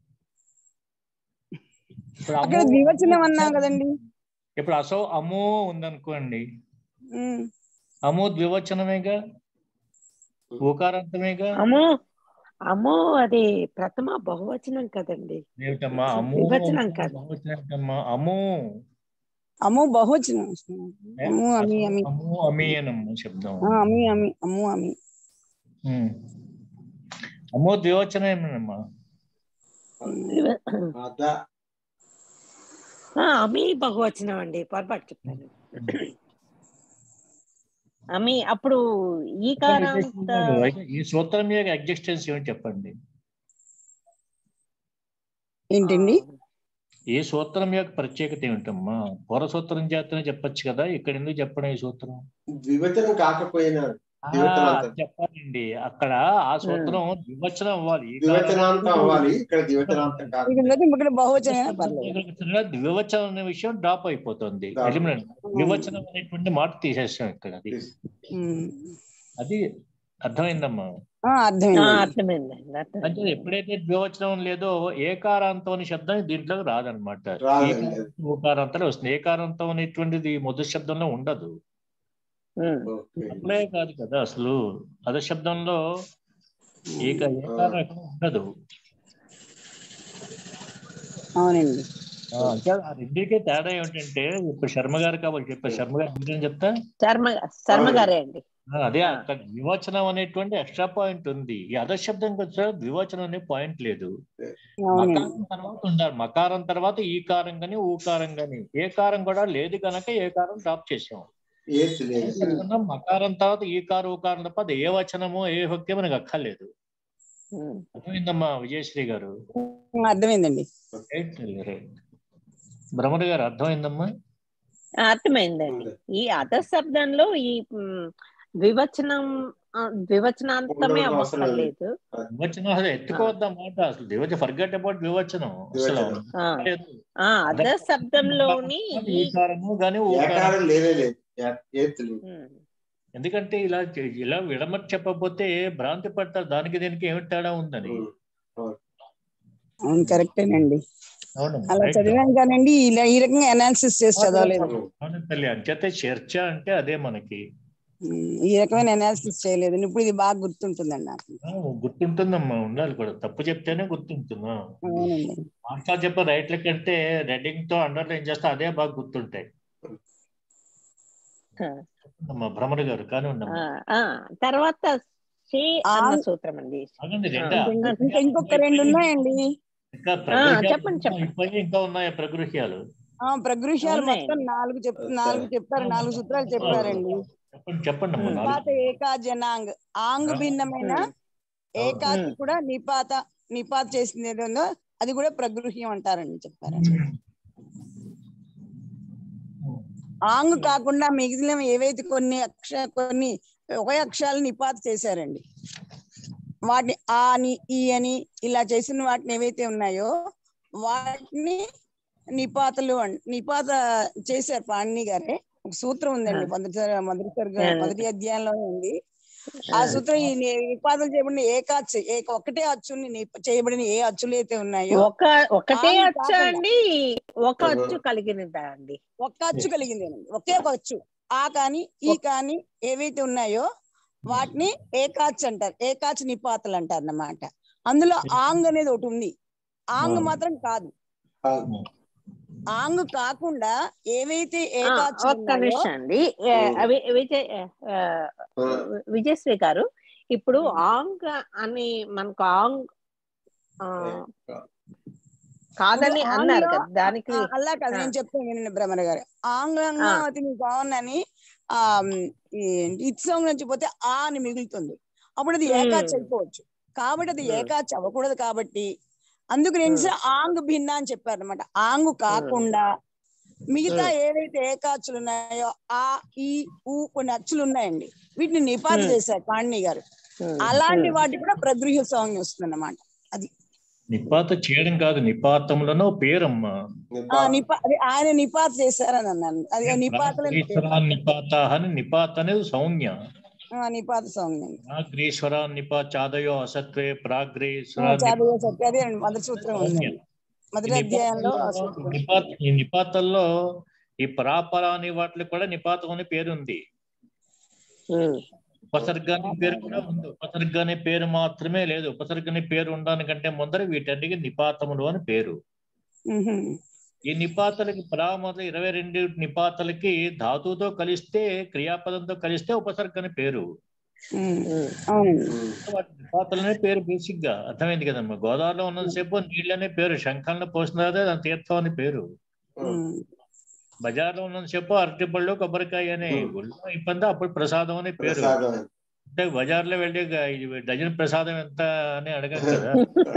S4: ఇప్పుడు
S1: అక్కడ
S4: అమ్మో-
S1: ద్వివచనం అన్నాం కదండి
S4: ఇప్పుడు అసో అమ్మో ఉందనుకోండి
S1: ఉమ్.
S4: అమ్మో ద్వివచనమేగా ఊకారాంతమేగా
S3: అమ్మో అమ్మో అది ప్రథమ బహువచనం కదండి
S4: ఏమిటమ్మా అమ్మో
S3: ద్వివచనం కాదు.
S4: బహువచనం ఏంటమ్మా అమ్మో
S1: అమ్ము బహువచనం అమ్ము అమి అమి
S4: అమ్మో అమీయనమ్మ శబ్దం
S1: ఆ, అమి అమి అమ్ము అమి
S4: ఉమ్. అమ్మో ద్వివచనమేనమ్మా
S2: అద
S3: ఆ, అమి బహువచనం అండి పొరపాటు చెప్పాను అమి అప్పుడు ఈ కారంత
S4: అయితే ఈ సూత్రం యొక్క ఎగ్జిస్టెన్స్ ఏమిటి చెప్పండి
S1: ఏంటండి
S4: ఈ సూత్రం యొక్క ప్రత్యేకత ఏమిటమ్మా పూర్వ సూత్రం చేతనే చెప్పొచ్చు కదా ఇక్కడ ఎందుకు చెప్పడం ఈ సూత్రం
S2: ద్వివచనం కాకపోయినా
S4: ఆ,
S2: ద్వివచనాంతం.
S4: చెప్పాలండి అక్కడ ఆ సూత్రం ద్వివచనం అవ్వాలి ఈ
S2: ద్వివచనాంతం అవ్వాలి ఇక్కడ ద్వివచనాంతం కాదు
S1: ఇక్కడ లేదు, ఇక్కడ బహువచనం పర్లేదు
S4: కారణం ద్వివచనం అనే విషయం డ్రాప్ అయిపోతుంది
S2: Drop.
S4: ఎలిమినేట్ ద్వివచనం అనేటువంటి మాట తీసేసాం ఇక్కడ అది
S1: ఉమ్.
S4: అది అర్థమైందమ్మా
S1: ఆ,
S3: ఆ,
S1: అర్థమైంది
S3: అర్థమైందండి అర్థమైంది
S4: అంటే ఎప్పుడైతే ద్వివచనం లేదో ఏకారాంతం అనే శబ్దం దీంట్లోకి రాదనమాట
S2: రాదండి.
S4: ఏకారాంతాలు వస్తుంది ఏకారాంతం అనేటువంటిది మొదటి శబ్దంలో ఉండదు
S3: ఉమ్.
S2: ఓకే.
S4: అప్పుడే కాదు కదా అసలు అద శబ్దంలో ఏక ఏకారం ఎక్కడ ఉండదు
S1: అవునండి
S4: ఆ, అంటే ఆ రెండింటికి తేడా ఏమిటంటే ఇప్పుడు శర్మ గారు కాబట్టి చెప్పారు శర్మ గారు మీరేం చెప్తా
S3: శర్మ శర్మ గారే అండి
S4: ఆ, అదే అక్కడ ద్వివచనం అనేటువంటి ఎక్స్ట్రా పాయింట్ ఉంది ఈ అద శబ్దంకి వచ్చా ద్వివచనం అనే పాయింట్ లేదు
S1: అవునండి
S4: మకారం తర్వాత ఉండాలి మకారం తర్వాత ఈ కారం గాని ఊకారం గాని ఏ కారం కూడా లేదు కనుక ఏ కారం డ్రాప్ చేసాం
S2: ఏది లేదు
S4: చెప్తున్నా మకారం తర్వాత ఈ కారు ఊకారం తప్ప అది ఏ వచనమో ఏ భక్తి మనకు అక్కర్లేదు
S3: ఉమ్.
S4: అర్థమైందమ్మా విజయశ్రీ గారు
S1: అర్థమైందండి
S4: రైట్ రైట్ భ్రమర్ గారు అర్థమైందమ్మా
S3: ఆ, అర్థమైందండి ఈ అధ శబ్దంలో ఈ ఉమ్, ద్వివచనం ఆ, ద్వివచనాంతమే
S2: ఉండడం అవసరం
S3: అవ్వక్కర్లేదు
S4: వివచనం అసలు ఎత్తుకోవద్దాం మాట అసలు దివచ ఫర్గెట్ అబౌట్ వివచనం అసలు
S2: ద్వివచనం.
S3: ఆ,
S4: లేదు.
S3: ఆ, అధ శబ్దంలోని ఈ
S4: ఈ కారము గాని ఊకారం
S2: ఏకారం లేనే లేదు ఏ- ఏది లేదు
S3: ఉమ్.
S4: ఎందుకంటే ఇలా చే- ఇలా విడమట్ చెప్పకపోతే భ్రాంతి పడతారు దానికి దీనికి ఏమిటి తేడా ఉందని
S2: ఉమ్.
S1: అవును కరెక్టేనండి
S4: అవును
S1: అలా
S4: right.
S1: చదివాం కానండి ఇలా ఈ రకంగా అనాలిసిస్ చేసి చదవలేదు
S4: అవును తల్లి అంచేతే చర్చ అంటే అదే మనకి
S1: ఉమ్, ఈ రకమైన అనాలిసిస్ చేయలేదు ఇప్పుడు ఇది బాగా గుర్తుంటుందండి నాకు
S4: ఆ, గుర్తుంటుందమ్మా ఉండాలి కూడా తప్పు చెప్తేనే గుర్తుంటుందా
S1: అవునండి
S4: మాస్టర్ చెప్పే రైట్ల కంటే రెడ్డింగ్ తో అండర్లైన్ చేస్తే అదే బాగా గుర్తుంటాయి
S3: ఆ,
S4: అమ్మా భ్రమర్ గారు కానీ
S3: ఆ,
S4: ఉండమ్మా
S3: ఆ, తర్వాత శ్రీ
S1: ఆ,
S3: అన్న సూత్రం అండి
S4: ఆగండి
S3: ఆ,
S4: రెండా
S1: ఇంకా ఇంకా ఇంకొక రెండు ఉన్నాయండి
S4: ఇంకా
S3: ఆ,
S4: ప్రగృహ్యాలు
S3: చెప్పండి, చెప్పండి.
S4: అయిపోయి ఇంకా ఉన్నాయా ప్రగృహ్యాలు
S1: ఆ ప్రగృహ్యాలు
S3: ఉన్నాయండి.
S1: మొత్తం నాలుగు చెప్ నాలుగు చెప్పారు నాలుగు సూత్రాలు చెప్పారండి
S4: చెప్పండి చెప్పండి అమ్మా
S3: ఉమ్.
S4: నాలుగు
S1: నిపాత ఏకా జనాంగ్ ఆంగ్ భిన్నమైన
S3: ఉమ్.
S1: ఏకాకి
S3: ఉమ్.
S1: కూడా నిపాత నిపాత చేసింది ఏదో ఉందో అది కూడా ప్రగృహ్యం అంటారండి చెప్పారండి ఆంగ్ కాకుండా మిగిలిన ఏవైతే కొన్ని అక్ష కొన్ని ఒకే అక్షరాలు నిపాత చేశారండి వాటిని ఆ అని ఈ అని ఇలా చేసిన వాటిని ఏవైతే ఉన్నాయో వాటిని నిపాతలు అన్- నిపాత చేశారు పాణిని గారే ఒక సూత్రం ఉందండి
S3: ఆ.
S1: మొదటి మొదటి సరిగ్గా
S3: ఆ.
S1: మొదటి అధ్యాయంలో ఉంది ఆ
S3: ఆ,
S1: సూత్రం ఈ ని- నిపాతలు చేయబడిన ఏకాచ్చు ఏక ఒకటే అచ్చుని నిప- చేయబడిన ఏ అచ్చులు అయితే ఉన్నాయో
S3: ఒక ఒకటే
S1: ఆంగ్
S3: అచ్చు
S1: కాకుండా.
S3: అండి ఒక అచ్చు కలిగినదా అండి
S1: ఒక్క అచ్చు కలిగిందేనండి ఒకే ఒక అచ్చు ఆ కానీ ఈ కానీ ఏవైతే ఉన్నాయో వాటిని ఏకాచ్ అంటారు ఏకాచ్ నిపాతలు అంటారు అన్నమాట అందులో ఆంగ్ అనేది ఒకటి ఉంది ఆంగ్
S4: ఆ.
S1: మాత్రం కాదు
S2: కాదు.
S1: ఆంగ్ కాకుండా ఏవైతే
S3: ఆ,
S1: ఏకాచ్
S3: ఒక్క
S1: ఉన్నాయో
S3: నిమిషం అండి ఏ, అవి విజయ్ ఆ,
S2: ఆ,
S3: విజయశ్రీ గారు ఇప్పుడు ఆంగ్ అని మనకు ఆంగ్ ఆ, కాదని
S1: ఇప్పుడు
S3: అన్నారు
S1: ఆంగ్లో-
S3: కదా దానికి
S1: ఆ, అలా కాదు
S3: ఆ.
S1: నేను చెప్తాను వినండి భ్రమర గారు ఆంగ్లంగా
S3: ఆ.
S1: అది మీకు బాగుందని ఆ ఇత్సం నుంచి పోతే ఆ అని మిగులుతుంది అప్పుడు అది
S3: మ్మ్.
S1: ఏకాచ్ అయిపోవచ్చు కాబట్టి అది
S3: మ్మ్.
S1: ఏకాచ్ అవ్వకూడదు కాబట్టి అందుకు నేను ఆంగ్ భిన్న అని చెప్పారు అనమాట ఆంగు కాకుండా మిగతా ఏవైతే ఏకాచులు ఉన్నాయో ఆ ఈ ఊ కొన్ని అచ్చులు ఉన్నాయండి వీటిని నిపాత
S3: Hmm.
S1: చేశారు పాణిని గారు అలాంటి వాటి కూడా ప్రగృహ్య సాంగ్ వస్తుంది అన్నమాట అది
S4: నిపాత చేయడం కాదు నిపాతంలోనో పేరమ్మా
S1: ఆ నిపా అది ఆయన నిపాత చేశారని అన్నాను అది నిపాతలో
S4: ప్రాగ్రీశ్వరా నిపాత అని నిపాత అనేది సౌమ్య
S1: నిపాత సాంగ్ అండి
S4: ప్రాగ్రీశ్వర నిపా చాదయో అసత్వే ప్రాగ్రీశ్వర
S1: చదివే సత్య అదే అండి మొదటి సూత్రం ఉంది మొదటి అధ్యాయంలో ఆ సూత్రం
S4: నిపాత ఈ నిపాతల్లో ఈ పరాపర అనే వాటికి కూడా నిపాతం అనే పేరు ఉంది ఉపసర్గ అనే పేరు కూడా ఉంది ఉపసర్గ అనే పేరు మాత్రమే లేదు ఉపసర్గ అనే పేరు ఉండడానికంటే ముందర వీటన్నిటికి నిపాతములు అని పేరు
S1: మ్మ్.
S4: ఈ నిపాతలకి పరామత ఇరవై రెండు నిపాతలకి ధాతువుతో కలిస్తే క్రియాపదంతో కలిస్తే ఉపసర్గ అని పేరు
S1: మ్మ్. అవునండి
S4: వాటి నిపాతలనే పేరు బేసిక్ గా అర్థమైంది కదమ్మా గోదావరిలో ఉన్నంతసేపు నీళ్ళనే పేరు శంఖంలో పోసిన దాని తీర్థం అని పేరు
S1: మ్మ్.
S4: బజార్లో ఉన్నంతసేపు అరటిపళ్ళు కొబ్బరికాయ అనే గుళ్ళో అయిపోయింది అప్పుడు ప్రసాదం అనే పేరు
S2: ప్రసాదం
S4: అంటే బజార్లో వెళ్ళి గ- ఇది డజన్ ప్రసాదం ఎంత అని అడగం కదా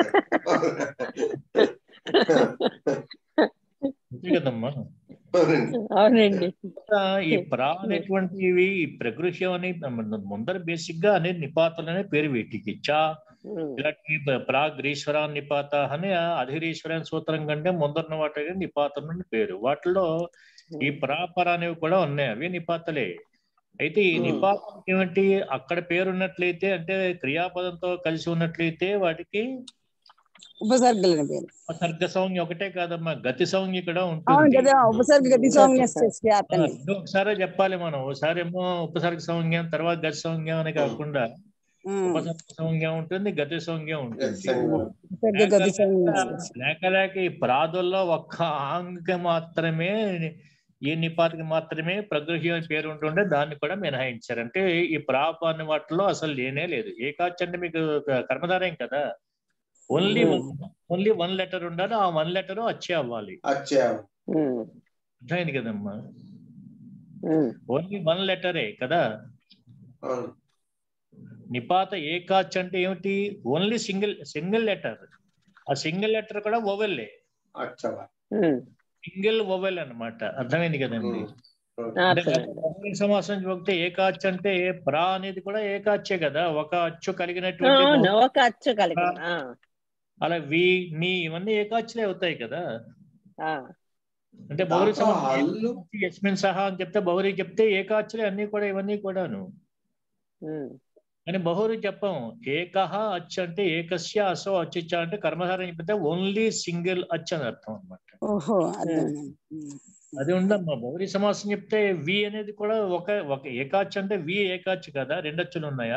S4: అంతే కదమ్మా
S2: అవునండి.
S3: అవునండి
S4: ఇంకా ఈ ప్రా అనేటువంటివి ఈ ప్రకృష్యం అని ముందర బేసిక్ గా అనేది నిపాతలు అనే పేరు వీటికి చా ఇలాంటి ప్రాగ్రీశ్వర నిపాత అని అధిరీశ్వర సూత్రం కంటే ముందరన్న వాటి నిపాతం అని పేరు వాటిలో ఈ ప్రాపర అనేవి కూడా ఉన్నాయి అవి నిపాతలే అయితే ఈ
S2: Hmm.
S4: నిపాతం ఏమిటి అక్కడ పేరు ఉన్నట్లయితే అంటే క్రియాపదంతో కలిసి ఉన్నట్లయితే వాటికి
S1: ఉపసర్గలని పేరు
S4: సర్గ సౌంజ్ఞ ఒకటే కాదమ్మా గతి సౌంజ్ఞ కూడా
S1: అవును
S4: ఉంటుంది
S1: కదా ఉపసర్గ గతి సాంగ్
S4: ఆ, రెండు ఒకసారి చెప్పాలి మనం ఒకసారి ఏమో ఉపసర్గ సంజ్ఞం తర్వాత గతి సంజ్ఞం అని కాకుండా ఉపసర్గ సంజ్ఞం ఉంటుంది గతి సంజ్ఞం ఉంటుంది
S1: ఉపసర్గ గతి సాంగ్
S4: లేక లేక ఈ ప్రాదుల్లో ఒక్క ఆంగ్కి మాత్రమే ఈ నిపాతికి మాత్రమే ప్రగృహ్యం అని పేరు ఉంటుండే దాన్ని కూడా మినహాయించారు అంటే ఈ ప్రాప అనే వాటిలో అసలు లేనే లేదు ఏకాచ్ అంటే మీకు కర్మధారయం కదా ఓన్లీ ఓన్లీ వన్ లెటర్ ఉండాలి ఆ వన్ లెటర్ వచ్చే అవ్వాలి
S2: అచ్చా
S4: అర్థమైంది కదమ్మా ఓన్లీ వన్ లెటరే కదా
S2: అవును
S4: నిపాత ఏకాచ్ అంటే ఏమిటి ఓన్లీ సింగిల్ సింగిల్ లెటర్ ఆ సింగిల్ లెటర్ కూడా ఓవెల్లే
S2: అచ్చా
S4: సింగిల్ ఓవెల్ అన్నమాట అర్థమైంది కదండి అంటే
S3: అర్థమైంది.
S4: బహుళ సమాసం చూస్తే ఏకాచ్ అంటే ప్రా అనేది కూడా ఏకాచ్చే కదా ఒక అచ్చు కలిగినటువంటి
S3: అవును
S4: బహు-
S3: ఒక అచ్చు కలిగి ఆ,
S4: అలా వి నీ ఇవన్నీ ఏకాచ్లే అవుతాయి కదా
S3: ఆ,
S4: అంటే బౌరి
S2: దాంట్లో హల్లు
S4: యస్మిన్ సహా అని చెప్తే బౌరి చెప్తే ఏకాచ్లే అన్ని కూడా ఇవన్నీ కూడాను
S3: ఉమ్,
S4: కానీ బహురి చెప్పం ఏకహ అచ్ అంటే ఏకస్య అసో అచ్చిచ్చ అంటే కర్మధారం చెప్తే ఓన్లీ సింగిల్ అచ్ అని అర్థం అనమాట
S1: ఓహో అర్థమైంది
S4: అది ఉండమ్మా బౌరి సమాసం చెప్తే వి అనేది కూడా ఒక ఒక ఏకాచ్ అంటే వి ఏకాచ్ కదా రెండు అచ్చులు ఉన్నాయా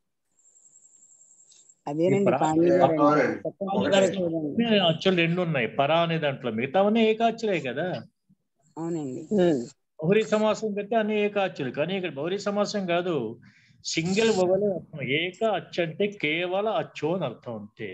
S1: అదేనండి
S4: ఇప్పుడు
S1: పాండ్య గారు
S2: అవునండి.
S1: తప్పకుండా చూడండి
S4: అచ్చులు రెండు ఉన్నాయి పరా అనే దాంట్లో మిగతావన్నీ ఏకాచ్చులే కదా
S1: అవునండి
S3: ఉమ్,
S4: బౌరి సమాసం పెడితే అన్ని ఏకాచ్చులు కానీ ఇక్కడ బౌరి సమాసం కాదు సింగిల్ ఒవలే అర్థం ఏక అచ్చు అంటే కేవల అచ్చు అని అర్థం అంతే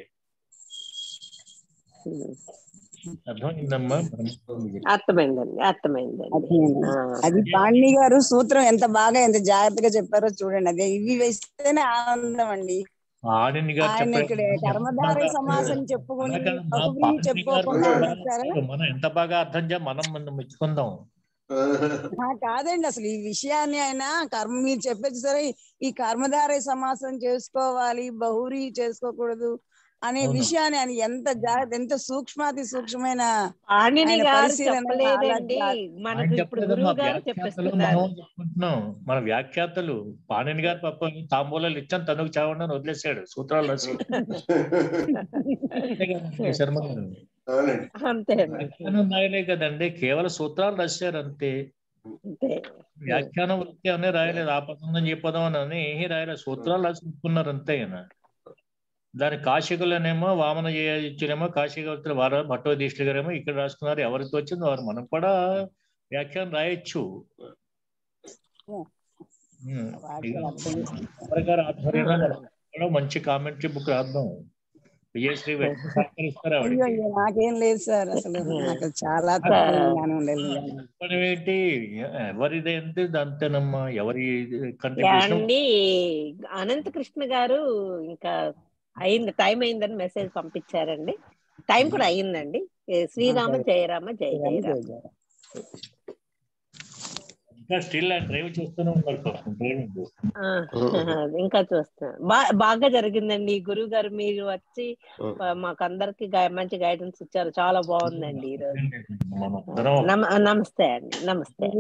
S3: ఉమ్.
S4: అర్థమైందమ్మా
S3: అర్థమైందండి అర్థమైందండి
S1: అర్థమైంది.
S3: ఆ,
S1: అది పాణి గారు సూత్రం ఎంత బాగా ఎంత జాగ్రత్తగా చెప్పారో చూడండి అదే ఇవి వేస్తేనే ఆనందం అండి
S4: ఆడిని గారు
S1: ఆయన ఇక్కడ
S4: చెప్పారు.
S1: కర్మధారయ సమాసం చెప్పుకుని
S4: అలాగే మా
S1: బహువ్రీహి
S4: పాణిని గారు
S1: చెప్పుకోకుండా
S4: కూడా
S1: ఉంటారు
S4: మనం ఎంత బాగా అర్థం చేయ మనం మనం మెచ్చుకుందాం
S1: ఆ, కాదండి అసలు ఈ విషయాన్ని ఆయన కర్మ మీరు చెప్పేది సరే ఈ కర్మధారయ సమాసం చేసుకోవాలి బహురీ చేసుకోకూడదు అనే
S4: అవును.
S1: విషయాన్ని ఆయన ఎంత జాగ్రత్త ఎంత సూక్ష్మాతి సూక్ష్మమైన
S3: పాణిని
S1: ఆయన
S3: గారు
S1: పరిశీలన
S3: చెప్పలేదండి
S1: చాలా
S4: ఆయన
S3: మనకు ఇప్పుడు
S4: చెప్పలేదమ్మా
S3: గురువు గారు
S4: వ్యాఖ్యాతలు
S3: చెప్పేస్తున్నారు
S4: మనం చెప్పుకుంటున్నాం మన వ్యాఖ్యాతలు పాణిని గారు పాప తాంబూలాలు ఇచ్చాను తనకు చావండి వదిలేశాడు సూత్రాలు రాసి అంతే కదండి శర్మ గారు
S2: అవునండి
S3: అంతే అండి.
S4: వ్యాఖ్యానం రాయలే కదండి కేవలం సూత్రాలు రాశారు అంతే
S3: అంతే
S4: వ్యాఖ్యానం వృత్తి అనే రాయలేదు ఆ పదం అని ఈ పదం అని ఏమీ రాయలేదు సూత్రాలు రాసి ఉంచుకున్నారు అంతే ఆయన దాని కాశికులనేమో వామన ఇచ్చినేమో కాశీక వారు భట్టోదీష్ఠులు గారేమో ఇక్కడ రాసుకున్నారు ఎవరికి వచ్చింది వారు మనం కూడా వ్యాఖ్యానం రాయొచ్చు ఉమ్.
S1: వాటిని అర్థం చేసుకుంటారు.
S4: ఎవరి గారి ఆధ్వర్యంలో మనం కూడా మంచి కామెంటరీ బుక్ రాద్దాం విజయశ్రీ వెంటనే సహకరిస్తారు
S1: అయ్యో
S4: ఆవిడకి
S1: అయ్యో నాకేం లేదు సార్ అసలు నాకు చాలా తక్కువ జ్ఞానం లేదు
S4: చెప్పడం ఏంటి ఎవరిది అంటే అంతేనమ్మా ఎవరి కంట్రిబ్యూషన్
S3: అండి అనంత కృష్ణ గారు ఇంకా అయింది టైం అయిందని మెసేజ్ పంపించారండి టైం కూడా అయ్యిందండి ఏ శ్రీరామ
S9: సరే.
S3: జయరామ జయ
S9: శ్రీరామ
S3: జయరామ
S9: జయ జయ.
S4: ఇంకా స్టిల్ డ్రైవ్ చేస్తూనే ఉంటారు పాపం, డ్రైవింగ్
S3: ఆ, ఇంకా చూస్తున్నా బా- బాగా జరిగిందండి గురువు గారు మీరు వచ్చి మాకు అందరికి మంచి గైడెన్స్ ఇచ్చారు చాలా బాగుందండి ఈ రోజు
S4: మనం అందరం
S3: నమ- నమస్తే అండి నమస్తే